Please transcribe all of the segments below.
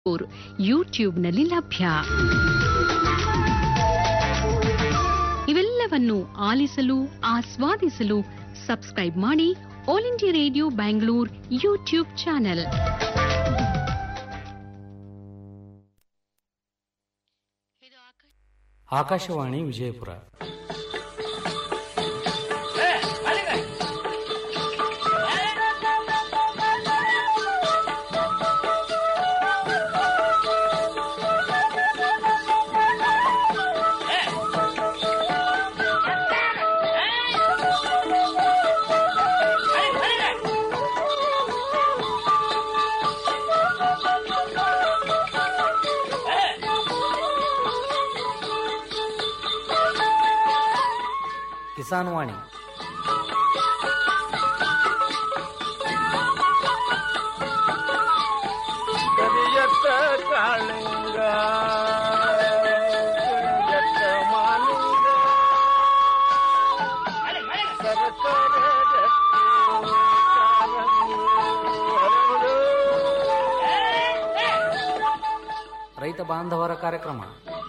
ಯೂಟ್ಯೂಬ್ನಲ್ಲಿ ಲಭ್ಯ ಇವೆಲ್ಲವನ್ನು ಆಲಿಸಲು ಆಸ್ವಾದಿಸಲು ಸಬ್ಸ್ಕ್ರೈಬ್ ಮಾಡಿ all India radio Bangalore YouTube channel Akashvani Vijayapura Kisan Vani ಕರಿಯತ್ತ ಕಾಳಿಂಗ ಕರಿಯತ್ತ ಮಾಲಿಂಗ ಸರಸರ ಗಟ್ಟಿ ಕಾಲಂಗಿ ಹರಳು. ರೈತ ಬಾಂಧವರ ಕಾರ್ಯಕ್ರಮ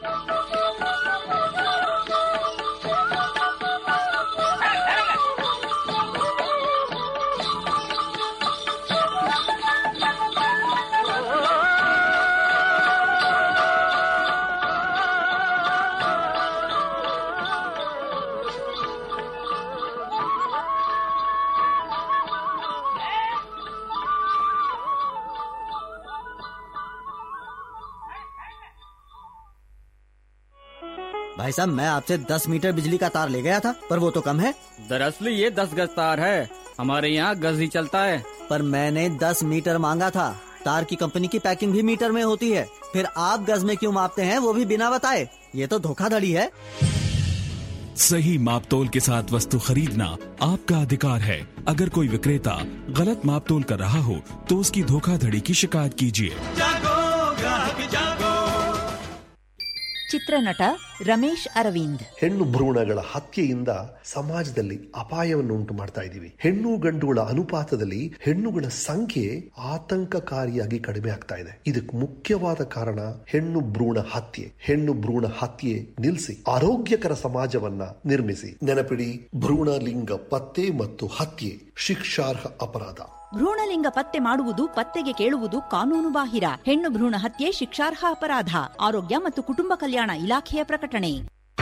भाई साहब मैं आपसे 10 मीटर बिजली का तार ले गया था पर वो तो कम है दरअसल ये दस गज तार है हमारे यहाँ गज ही चलता है पर मैंने 10 मीटर मांगा था तार की कंपनी की पैकिंग भी मीटर में होती है फिर आप गज में क्यों मापते हैं वो भी बिना बताए ये तो धोखाधड़ी है सही मापतोल के साथ वस्तु खरीदना आपका अधिकार है अगर कोई विक्रेता गलत मापतोल कर रहा हो तो उसकी धोखाधड़ी की शिकायत कीजिए ಚಿತ್ರನಟ ರಮೇಶ್ ಅರವಿಂದ್ ಹೆಣ್ಣು ಭ್ರೂಣಗಳ ಹತ್ಯೆಯಿಂದ ಸಮಾಜದಲ್ಲಿ ಅಪಾಯವನ್ನು ಉಂಟು ಮಾಡ್ತಾ ಇದ್ದೀವಿ ಹೆಣ್ಣು ಗಂಡುಗಳ ಅನುಪಾತದಲ್ಲಿ ಹೆಣ್ಣುಗಳ ಸಂಖ್ಯೆ ಆತಂಕಕಾರಿಯಾಗಿ ಕಡಿಮೆ ಆಗ್ತಾ ಇದೆ ಇದಕ್ಕೆ ಮುಖ್ಯವಾದ ಕಾರಣ ಹೆಣ್ಣು ಭ್ರೂಣ ಹತ್ಯೆ ಹೆಣ್ಣು ಭ್ರೂಣ ಹತ್ಯೆ ನಿಲ್ಲಿಸಿ ಆರೋಗ್ಯಕರ ಸಮಾಜವನ್ನ ನಿರ್ಮಿಸಿ ನೆನಪಿಡಿ ಭ್ರೂಣ ಲಿಂಗ ಪತ್ತೆ ಮತ್ತು ಹತ್ಯೆ ಶಿಕ್ಷಾರ್ಹ ಅಪರಾಧ ಭ್ರೂಣಲಿಂಗ ಪತ್ತೆ ಮಾಡುವುದು ಪತ್ತೆಗೆ ಕೇಳುವುದು ಕಾನೂನು ಬಾಹಿರ ಹೆಣ್ಣು ಭ್ರೂಣ ಹತ್ಯೆ ಶಿಕ್ಷಾರ್ಹ ಅಪರಾಧ ಆರೋಗ್ಯ ಮತ್ತು ಕುಟುಂಬ ಕಲ್ಯಾಣ ಇಲಾಖೆಯ ಪ್ರಕಟಣೆ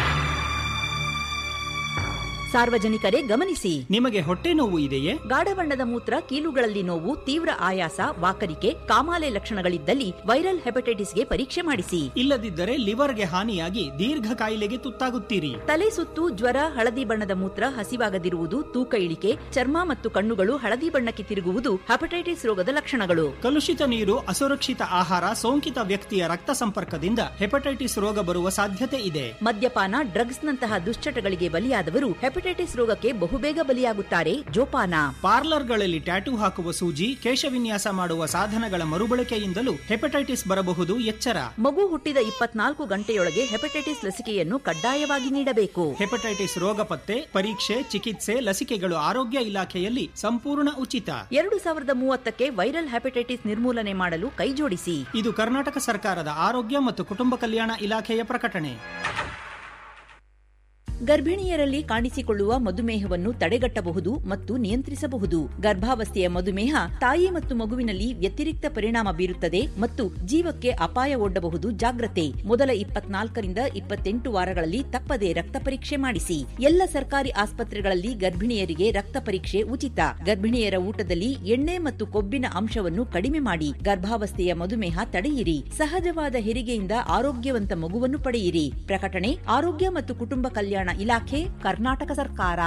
ಸಾರ್ವಜನಿಕರೇ ಗಮನಿಸಿ ನಿಮಗೆ ಹೊಟ್ಟೆ ನೋವು ಇದೆಯೇ ಗಾಢ ಬಣ್ಣದ ಮೂತ್ರ ಕೀಲುಗಳಲ್ಲಿ ನೋವು ತೀವ್ರ ಆಯಾಸ ವಾಕರಿಕೆ ಕಾಮಾಲೆ ಲಕ್ಷಣಗಳಿದ್ದಲ್ಲಿ ವೈರಲ್ ಹೆಪಟೈಟಿಸ್ಗೆ ಪರೀಕ್ಷೆ ಮಾಡಿಸಿ ಇಲ್ಲದಿದ್ದರೆ ಲಿವರ್ಗೆ ಹಾನಿಯಾಗಿ ದೀರ್ಘ ಕಾಯಿಲೆಗೆ ತುತ್ತಾಗುತ್ತೀರಿ ತಲೆ ಸುತ್ತು ಜ್ವರ ಹಳದಿ ಬಣ್ಣದ ಮೂತ್ರ ಹಸಿವಾಗದಿರುವುದು ತೂಕ ಇಳಿಕೆ ಚರ್ಮ ಮತ್ತು ಕಣ್ಣುಗಳು ಹಳದಿ ಬಣ್ಣಕ್ಕೆ ತಿರುಗುವುದು ಹೆಪಟೈಟಿಸ್ ರೋಗದ ಲಕ್ಷಣಗಳು ಕಲುಷಿತ ನೀರು ಅಸುರಕ್ಷಿತ ಆಹಾರ ಸೋಂಕಿತ ವ್ಯಕ್ತಿಯ ರಕ್ತ ಸಂಪರ್ಕದಿಂದ ಹೆಪಟೈಟಿಸ್ ರೋಗ ಬರುವ ಸಾಧ್ಯತೆ ಇದೆ ಮದ್ಯಪಾನ ಡ್ರಗ್ಸ್ ನಂತಹ ದುಶ್ಚಟಗಳಿಗೆ ಬಲಿಯಾದವರು ಹೆಪಟೈಟಿಸ್ ರೋಗಕ್ಕೆ ಬಹುಬೇಗ ಬಲಿಯಾಗುತ್ತಾರೆ ಜೋಪಾನ ಪಾರ್ಲರ್ಗಳಲ್ಲಿ ಟ್ಯಾಟೂ ಹಾಕುವ ಸೂಜಿ ಕೇಶವಿನ್ಯಾಸ ಮಾಡುವ ಸಾಧನಗಳ ಮರುಬಳಕೆಯಿಂದಲೂ ಹೆಪಟೈಟಿಸ್ ಬರಬಹುದು ಎಚ್ಚರ ಮಗು ಹುಟ್ಟಿದ ಇಪ್ಪತ್ನಾಲ್ಕು ಗಂಟೆಯೊಳಗೆ ಹೆಪಟೈಟಿಸ್ ಲಸಿಕೆಯನ್ನು ಕಡ್ಡಾಯವಾಗಿ ನೀಡಬೇಕು ಹೆಪಟೈಟಿಸ್ ರೋಗ ಪತ್ತೆ ಪರೀಕ್ಷೆ ಚಿಕಿತ್ಸೆ ಲಸಿಕೆಗಳು ಆರೋಗ್ಯ ಇಲಾಖೆಯಲ್ಲಿ ಸಂಪೂರ್ಣ ಉಚಿತ ಎರಡು ಸಾವಿರದ ಮೂವತ್ತಕ್ಕೆ ವೈರಲ್ ಹೆಪಟೈಟಿಸ್ ನಿರ್ಮೂಲನೆ ಮಾಡಲು ಕೈಜೋಡಿಸಿ ಇದು ಕರ್ನಾಟಕ ಸರ್ಕಾರದ ಆರೋಗ್ಯ ಮತ್ತು ಕುಟುಂಬ ಕಲ್ಯಾಣ ಇಲಾಖೆಯ ಪ್ರಕಟಣೆ ಗರ್ಭಿಣಿಯರಲ್ಲಿ ಕಾಣಿಸಿಕೊಳ್ಳುವ ಮಧುಮೇಹವನ್ನು ತಡೆಗಟ್ಟಬಹುದು ಮತ್ತು ನಿಯಂತ್ರಿಸಬಹುದು ಗರ್ಭಾವಸ್ಥೆಯ ಮಧುಮೇಹ ತಾಯಿ ಮತ್ತು ಮಗುವಿನಲ್ಲಿ ವ್ಯತಿರಿಕ್ತ ಪರಿಣಾಮ ಬೀರುತ್ತದೆ ಮತ್ತು ಜೀವಕ್ಕೆ ಅಪಾಯ ಒಡ್ಡಬಹುದು ಜಾಗ್ರತೆ ಮೊದಲ ಇಪ್ಪತ್ನಾಲ್ಕರಿಂದ ಇಪ್ಪತ್ತೆಂಟು ವಾರಗಳಲ್ಲಿ ತಪ್ಪದೆ ರಕ್ತ ಪರೀಕ್ಷೆ ಮಾಡಿಸಿ ಎಲ್ಲ ಸರ್ಕಾರಿ ಆಸ್ಪತ್ರೆಗಳಲ್ಲಿ ಗರ್ಭಿಣಿಯರಿಗೆ ರಕ್ತ ಪರೀಕ್ಷೆ ಉಚಿತ ಗರ್ಭಿಣಿಯರ ಊಟದಲ್ಲಿ ಎಣ್ಣೆ ಮತ್ತು ಕೊಬ್ಬಿನ ಅಂಶವನ್ನು ಕಡಿಮೆ ಮಾಡಿ ಗರ್ಭಾವಸ್ಥೆಯ ಮಧುಮೇಹ ತಡೆಯಿರಿ ಸಹಜವಾದ ಹೆರಿಗೆಯಿಂದ ಆರೋಗ್ಯವಂತ ಮಗುವನ್ನು ಪಡೆಯಿರಿ ಪ್ರಕಟಣೆ ಆರೋಗ್ಯ ಮತ್ತು ಕುಟುಂಬ ಕಲ್ಯಾಣ ಇಲಾಖೆ ಕರ್ನಾಟಕ ಸರ್ಕಾರ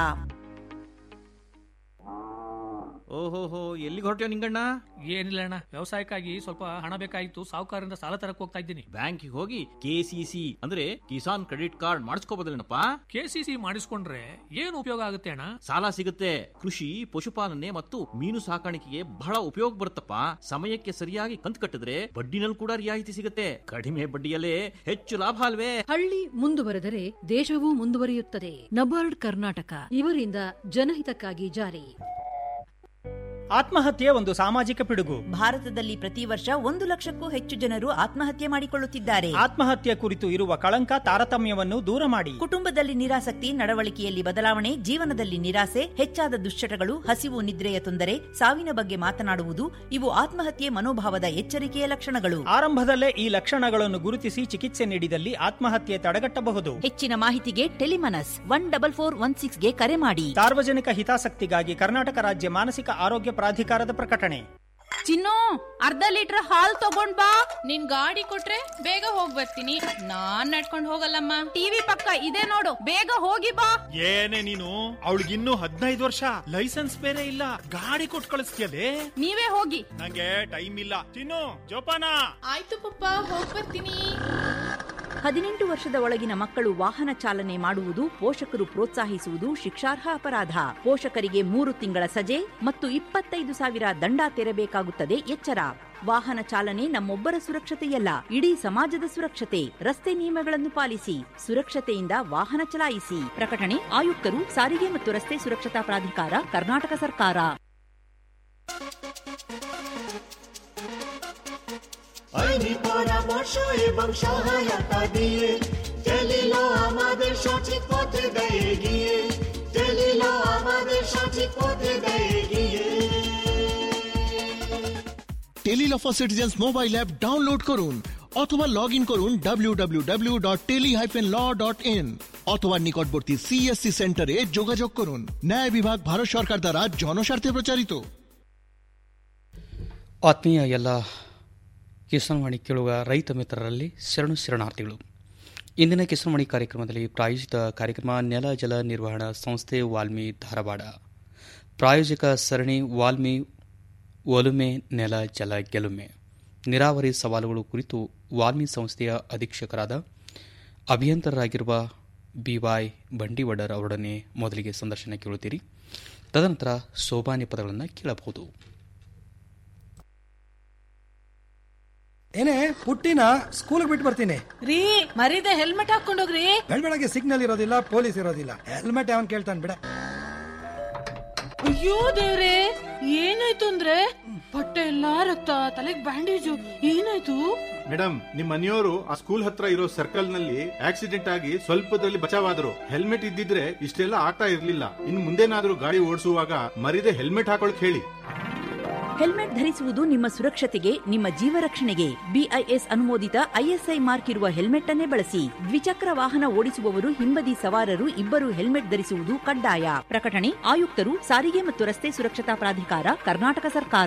ಓಹೋಹೋ ಎಲ್ಲಿಗೆ ಹೊರಟ್ಯೋ ನಿಂಗಣ್ಣ ಏನಿಲ್ಲ ಅಣ್ಣ ವ್ಯವಸಾಯಕ್ಕಾಗಿ ಸ್ವಲ್ಪ ಹಣ ಬೇಕಾಗಿತ್ತು ಸಾಹುಕಾರರಿಂದ ಸಾಲ ತರಕ್ ಹೋಗ್ತಾ ಇದ್ದೀನಿ ಬ್ಯಾಂಕಿಗೆ ಹೋಗಿ ಕೆಸಿಸಿ ಅಂದ್ರೆ ಕಿಸಾನ್ ಕ್ರೆಡಿಟ್ ಕಾರ್ಡ್ ಮಾಡಿಸ್ಕೋಬೋದಲ್ಲೇನಪ್ಪ ಕೆಸಿಸಿ ಮಾಡಿಸ್ಕೊಂಡ್ರೆ ಏನು ಉಪಯೋಗ ಆಗುತ್ತೆ ಅಣ್ಣ ಸಾಲ ಸಿಗುತ್ತೆ ಕೃಷಿ ಪಶುಪಾಲನೆ ಮತ್ತು ಮೀನು ಸಾಕಾಣಿಕೆಗೆ ಬಹಳ ಉಪಯೋಗ ಬರುತ್ತಪ್ಪ ಸಮಯಕ್ಕೆ ಸರಿಯಾಗಿ ಕಂತು ಕಟ್ಟಿದ್ರೆ ಬಡ್ಡಿನಲ್ಲಿ ಕೂಡ ರಿಯಾಯಿತಿ ಸಿಗುತ್ತೆ ಕಡಿಮೆ ಬಡ್ಡಿಯಲ್ಲೇ ಹೆಚ್ಚು ಲಾಭ ಅಲ್ವೇ ಹಳ್ಳಿ ಮುಂದುವರೆದರೆ ದೇಶವೂ ಮುಂದುವರಿಯುತ್ತದೆ ನಬಾರ್ಡ್ ಕರ್ನಾಟಕ ಇವರಿಂದ ಜನಹಿತಕ್ಕಾಗಿ ಜಾರಿ ಆತ್ಮಹತ್ಯೆ ಒಂದು ಸಾಮಾಜಿಕ ಪಿಡುಗು ಭಾರತದಲ್ಲಿ ಪ್ರತಿ ವರ್ಷ ಒಂದು ಲಕ್ಷಕ್ಕೂ ಹೆಚ್ಚು ಜನರು ಆತ್ಮಹತ್ಯೆ ಮಾಡಿಕೊಳ್ಳುತ್ತಿದ್ದಾರೆ ಆತ್ಮಹತ್ಯೆ ಕುರಿತು ಇರುವ ಕಳಂಕ ತಾರತಮ್ಯವನ್ನು ದೂರ ಮಾಡಿ ಕುಟುಂಬದಲ್ಲಿ ನಿರಾಸಕ್ತಿ ನಡವಳಿಕೆಯಲ್ಲಿ ಬದಲಾವಣೆ ಜೀವನದಲ್ಲಿ ನಿರಾಸೆ ಹೆಚ್ಚಾದ ದುಶ್ಚಟಗಳು ಹಸಿವು ನಿದ್ರೆಯ ತೊಂದರೆ ಸಾವಿನ ಬಗ್ಗೆ ಮಾತನಾಡುವುದು ಇವು ಆತ್ಮಹತ್ಯೆ ಮನೋಭಾವದ ಎಚ್ಚರಿಕೆಯ ಲಕ್ಷಣಗಳು ಆರಂಭದಲ್ಲೇ ಈ ಲಕ್ಷಣಗಳನ್ನು ಗುರುತಿಸಿ ಚಿಕಿತ್ಸೆ ನೀಡಿದಲ್ಲಿ ಆತ್ಮಹತ್ಯೆ ತಡೆಗಟ್ಟಬಹುದು ಹೆಚ್ಚಿನ ಮಾಹಿತಿಗೆ Telemanas one double four one ಸಿಕ್ಸ್ಗೆ ಕರೆ ಮಾಡಿ ಸಾರ್ವಜನಿಕ ಹಿತಾಸಕ್ತಿಗಾಗಿ ಕರ್ನಾಟಕ ರಾಜ್ಯ ಮಾನಸಿಕ ಆರೋಗ್ಯ ಪ್ರಾಧಿಕಾರದ ಪ್ರಕಟಣೆ ಚಿನ್ನು ಅರ್ಧ ಲೀಟರ್ ಹಾಲ್ ತಗೊಂಡ್ ಬಾ ನಿನ್ ಗಾಡಿ ಕೊಟ್ರೆ ಬೇಗ ಹೋಗ್ ಬರ್ತೀನಿ ನಾನ್ ನಡ್ಕೊಂಡ್ ಹೋಗಲ್ಲಮ್ಮ ಟಿವಿ ಪಕ್ಕ ಇದೆ ನೋಡು ಬೇಗ ಹೋಗಿ ಬಾ ಏನೇ ನೀನು ಅವಳಿಗಿನ್ನೂ ಹದಿನೈದು ವರ್ಷ ಲೈಸೆನ್ಸ್ ಬೇರೆ ಇಲ್ಲ ಗಾಡಿ ಕೊಟ್ಟು ಕಳಿಸ್ತೀಯಲೇ ನೀವೇ ಹೋಗಿ ನಂಗೆ ಟೈಮ್ ಇಲ್ಲ ತಿನ್ನು ಜೋಪಾನ ಆಯ್ತು ಪಪ್ಪ ಹೋಗ್ ಬರ್ತೀನಿ ಹದಿನೆಂಟು ವರ್ಷದ ಒಳಗಿನ ಮಕ್ಕಳು ವಾಹನ ಚಾಲನೆ ಮಾಡುವುದು ಪೋಷಕರು ಪ್ರೋತ್ಸಾಹಿಸುವುದು ಶಿಕ್ಷಾರ್ಹ ಅಪರಾಧ ಪೋಷಕರಿಗೆ ಮೂರು ತಿಂಗಳ ಸಜೆ ಮತ್ತು ಇಪ್ಪತ್ತೈದು ಸಾವಿರ ದಂಡ ತೆರಬೇಕಾಗುತ್ತದೆ ಎಚ್ಚರ ವಾಹನ ಚಾಲನೆ ನಮ್ಮೊಬ್ಬರ ಸುರಕ್ಷತೆಯಲ್ಲ ಇಡೀ ಸಮಾಜದ ಸುರಕ್ಷತೆ ರಸ್ತೆ ನಿಯಮಗಳನ್ನು ಪಾಲಿಸಿ ಸುರಕ್ಷತೆಯಿಂದ ವಾಹನ ಚಲಾಯಿಸಿ ಪ್ರಕಟಣೆ ಆಯುಕ್ತರು ಸಾರಿಗೆ ಮತ್ತು ರಸ್ತೆ ಸುರಕ್ಷತಾ ಪ್ರಾಧಿಕಾರ ಕರ್ನಾಟಕ ಸರ್ಕಾರ আইনি পরামর্শ এবং সহায়তা দিয়ে টেলিল আমাদের সঠিক পথে দেয় গিয়ে টেলিল আমাদের সঠিক পথে দেয় গিয়ে Tele Law for citizens mobile app download করুন অথবা লগ ইন করুন W dot tele hyphen law dot in অথবা নিকটবর্তী সিএসসি সেন্টারে যোগাযোগ করুন ন্যায় বিভাগ ভারত সরকার দ্বারা জনস্বার্থে প্রচারিত ಆತ್ಮೀಯ ಎಲ್ಲ ಕಿಸಾನ್ವಾಣಿ ಕೇಳುವ ರೈತ ಮಿತ್ರರಲ್ಲಿ ಶರಣು ಶರಣಾರ್ಥಿಗಳು ಇಂದಿನ ಕಿಸಾನ್ವಾಣಿ ಕಾರ್ಯಕ್ರಮದಲ್ಲಿ ಪ್ರಾಯೋಜಿತ ಕಾರ್ಯಕ್ರಮ ನೆಲ ಜಲ ನಿರ್ವಹಣಾ ಸಂಸ್ಥೆ ವಾಲ್ಮಿ ಧಾರವಾಡ ಪ್ರಾಯೋಜಕ ಸರಣಿ ವಾಲ್ಮಿ ಒಲುಮೆ ನೆಲ ಜಲ ಗೆಲುಮೆ ನೀರಾವರಿ ಸವಾಲುಗಳು ಕುರಿತು ವಾಲ್ಮಿ ಸಂಸ್ಥೆಯ ಅಧೀಕ್ಷಕರಾದ ಅಭಿಯಂತರರಾಗಿರುವ ಬಿವೈ ಬಂಡಿವಡರ್ ಅವರೊಡನೆ ಮೊದಲಿಗೆ ಸಂದರ್ಶನ ಕೇಳುತ್ತೀರಿ ತದನಂತರ ಸೋಬಾನೆ ಪದಗಳನ್ನು ಕೇಳಬಹುದು ಏನೇ ಪುಟ್ಟಿನ ಸ್ಕೂಲ್ ಬಿಟ್ಟು ಬರ್ತೀನಿ ರೀ ಮರೀದೆ ಹೆಲ್ಮೆಟ್ ಹಾಕೊಂಡೋಗ್ರಿ ಬೆಳಗ್ಗೆ ಸಿಗ್ನಲ್ ಇರೋದಿಲ್ಲ ಪೊಲೀಸ್ ಇರೋದಿಲ್ಲ ಹೆಲ್ಮೆಟ್ ಅವನ್ ಕೇಳ್ತಾನೆ ಬಿಡ ಅಯ್ಯೋ ದೇವ್ರೆ ಏನಾಯ್ತು ಅಂದ್ರೆ ಬಟ್ಟೆ ಎಲ್ಲಾ ರಕ್ತ ತಲೆಗ್ ಬ್ಯಾಂಡೇಜು ಏನಾಯ್ತು ಮೇಡಮ್ ನಿಮ್ ಮನೆಯವರು ಆ ಸ್ಕೂಲ್ ಹತ್ರ ಇರೋ ಸರ್ಕಲ್ ನಲ್ಲಿ ಆಕ್ಸಿಡೆಂಟ್ ಆಗಿ ಸ್ವಲ್ಪದಲ್ಲಿ ಬಚಾವಾದ್ರು ಹೆಲ್ಮೆಟ್ ಇದ್ದಿದ್ರೆ ಇಷ್ಟೆಲ್ಲ ಆಗ್ತಾ ಇರ್ಲಿಲ್ಲ ಇನ್ ಮುಂದೇನಾದ್ರೂ ಗಾಡಿ ಓಡಿಸುವಾಗ ಮರಿದೆ ಹೆಲ್ಮೆಟ್ ಹಾಕೊಳಕ್ ಹೇಳಿ ಹೆಲ್ಮೆಟ್ ಧರಿಸುವುದು ನಿಮ್ಮ ಸುರಕ್ಷತೆಗೆ ನಿಮ್ಮ ಜೀವ ರಕ್ಷಣೆಗೆ ಬಿಐಎಸ್ ಅನುಮೋದಿತ ಐಎಸ್ಐ ಮಾರ್ಕ್ ಇರುವ ಹೆಲ್ಮೆಟ್ ಅನ್ನೇ ಬಳಸಿ ದ್ವಿಚಕ್ರ ವಾಹನ ಓಡಿಸುವವರು ಹಿಂಬದಿ ಸವಾರರು ಇಬ್ಬರು ಹೆಲ್ಮೆಟ್ ಧರಿಸುವುದು ಕಡ್ಡಾಯ ಪ್ರಕಟಣೆ ಆಯುಕ್ತರು ಸಾರಿಗೆ ಮತ್ತು ರಸ್ತೆ ಸುರಕ್ಷತಾ ಪ್ರಾಧಿಕಾರ ಕರ್ನಾಟಕ ಸರ್ಕಾರ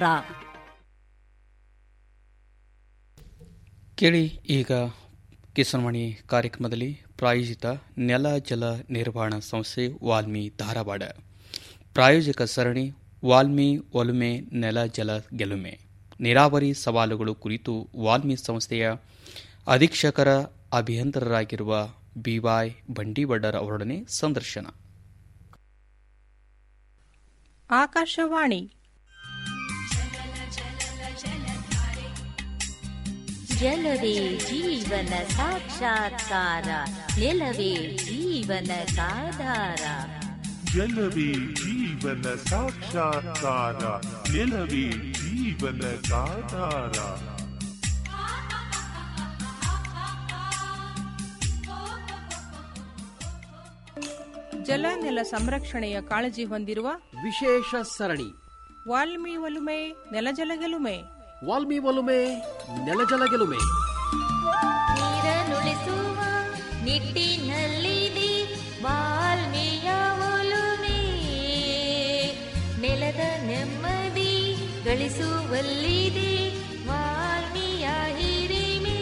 ಕೇಳಿ ಈಗ ಕಿಸಾನ್ವಾಣಿ ಕಾರ್ಯಕ್ರಮದಲ್ಲಿ ಪ್ರಾಯೋಜಿತ ನೆಲ ಜಲ ನಿರ್ವಹಣಾ ಸಂಸ್ಥೆ ವಾಲ್ಮಿ ಧಾರವಾಡ ಪ್ರಾಯೋಜಕ ಸರಣಿ ವಾಲ್ಮಿ ಒಲುಮೆ ನೆಲ ಜಲ ಗೆಲುಮೆ ನೀರಾವರಿ ಸವಾಲುಗಳು ಕುರಿತು ವಾಲ್ಮಿ ಸಂಸ್ಥೆಯ ಅಧೀಕ್ಷಕರ ಅಭಿಯಂತರರಾಗಿರುವ ಬಿವೈ ಬಂಡಿವಡ್ಡರ್ ಅವರೊಡನೆ ಸಂದರ್ಶನ ಆಕಾಶವಾಣಿ ಜಲವೇ ಜೀವನ ಸಾಕ್ಷಾತ್ಕಾರ ನೆಲವೇ ಜೀವನದಾಧಾರ ಜಲವೇ ಜೀವನ ಸಾಕ್ಷಾತ್ಕಾರ ನೆಲವೇ ಜೀವನದಾಧಾರ ಜಲ ನೆಲ ಸಂರಕ್ಷಣೆಯ ಕಾಳಜಿ ಹೊಂದಿರುವ ವಿಶೇಷ ಸರಣಿ ವಾಲ್ಮಿ ಒಲುಮೆ ನೆಲಜಲ ಗೆಲುಮೆ ವಾಲ್ಮಿ ಒಲುಮೆ ನೆಲಜಲ ಗೆಲುಮೆ ನೀರನುಳಿಸುವ ನಿಟ್ಟಿನಲ್ಲಿದೆ ವಾಲ್ಮೀಯ ಒಲುಮೆ ನೆಲದ ನೆಮ್ಮದಿ ಗಳಿಸುವಲ್ಲಿದೆ ವಾಲ್ಮೀಯ ಹಿರಿಮೆ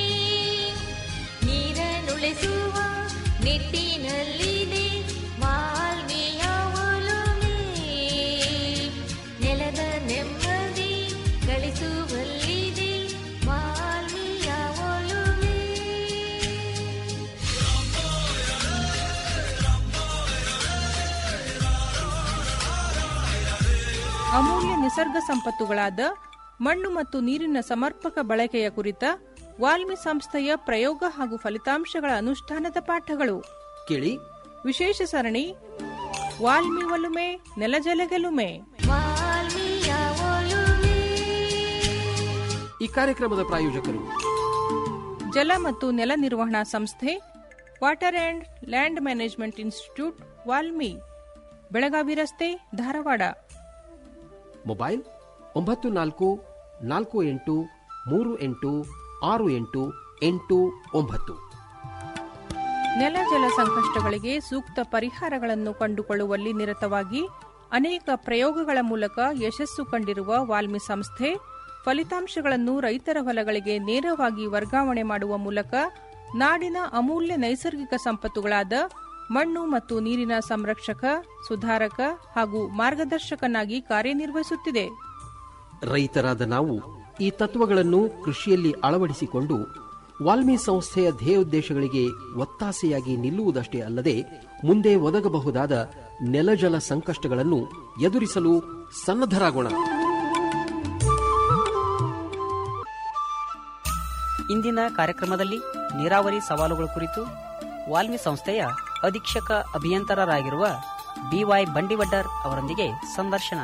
ನೀರನುಳಿಸುವ ನಿಟ್ಟಿನಲ್ಲಿದೆ ವಾಲ್ಮೀಯ ಒಲುಮೆ ನೆಲದ ನೆಮ್ಮದಿ ಗಳಿಸುವಲ್ಲಿದೆ ವಾಲ್ಮೀಯ ಒಲುಮೆ ಅಮೂಲ್ಯ ನಿಸರ್ಗ ಸಂಪತ್ತುಗಳಾದ ಮಣ್ಣು ಮತ್ತು ನೀರಿನ ಸಮರ್ಪಕ ಬಳಕೆಯ ಕುರಿತ ವಾಲ್ಮಿ ಸಂಸ್ಥೆಯ ಪ್ರಯೋಗ ಹಾಗೂ ಫಲಿತಾಂಶಗಳ ಅನುಷ್ಠಾನದ ಪಾಠಗಳು ಕೇಳಿ ವಿಶೇಷ ಸರಣಿ ವಾಲ್ಮಿ ಒಲುಮೆ ನೆಲಜಲ ಗೆಲುಮೆ ವಾಲ್ಮೀಯ ಈ ಕಾರ್ಯಕ್ರಮದ ಪ್ರಾಯೋಜಕರು ಜಲ ಮತ್ತು ನೆಲ ನಿರ್ವಹಣಾ ಸಂಸ್ಥೆ water and land management institute WALMI Belagavi ರಸ್ತೆ ಧಾರವಾಡ ಮೊಬೈಲ್ ಒಂಬತ್ತು ನಾಲ್ಕು ನಾಲ್ಕು ಎಂಟು ಮೂರು ಎಂಟು ಆರು ಎಂಟು ಎಂಟು ಒಂಬತ್ತು ನೆಲ ಜಲ ಸಂಕಷ್ಟಗಳಿಗೆ ಸೂಕ್ತ ಪರಿಹಾರಗಳನ್ನು ಕಂಡುಕೊಳ್ಳುವಲ್ಲಿ ನಿರತವಾಗಿ ಅನೇಕ ಪ್ರಯೋಗಗಳ ಮೂಲಕ ಯಶಸ್ಸು ಕಂಡಿರುವ ವಾಲ್ಮಿ ಸಂಸ್ಥೆ ಫಲಿತಾಂಶಗಳನ್ನು ರೈತರ ಹೊಲಗಳಿಗೆ ನೇರವಾಗಿ ವರ್ಗಾವಣೆ ಮಾಡುವ ಮೂಲಕ ನಾಡಿನ ಅಮೂಲ್ಯ ನೈಸರ್ಗಿಕ ಸಂಪತ್ತುಗಳಾದ ಮಣ್ಣು ಮತ್ತು ನೀರಿನ ಸಂರಕ್ಷಕ ಸುಧಾರಕ ಹಾಗೂ ಮಾರ್ಗದರ್ಶಕನಾಗಿ ಕಾರ್ಯನಿರ್ವಹಿಸುತ್ತಿದೆ ರೈತರಾದ ನಾವು ಈ ತತ್ವಗಳನ್ನು ಕೃಷಿಯಲ್ಲಿ ಅಳವಡಿಸಿಕೊಂಡು ವಾಲ್ಮಿ ಸಂಸ್ಥೆಯ ಧ್ಯೇಯೋದ್ದೇಶಗಳಿಗೆ ಒತ್ತಾಸೆಯಾಗಿ ನಿಲ್ಲುವುದಷ್ಟೇ ಅಲ್ಲದೆ ಮುಂದೆ ಒದಗಬಹುದಾದ ನೆಲಜಲ ಸಂಕಷ್ಟಗಳನ್ನು ಎದುರಿಸಲು ಸನ್ನದ್ಧರಾಗೋಣ ಇಂದಿನ ಕಾರ್ಯಕ್ರಮದಲ್ಲಿ ನೀರಾವರಿ ಸವಾಲುಗಳ ಕುರಿತು ವಾಲ್ಮಿ ಸಂಸ್ಥೆಯ ಅಧೀಕ್ಷಕ ಅಭಿಯಂತರರಾಗಿರುವ ಬಿವೈ ಬಂಡಿವಡ್ಡರ್ ಅವರೊಂದಿಗೆ ಸಂದರ್ಶನ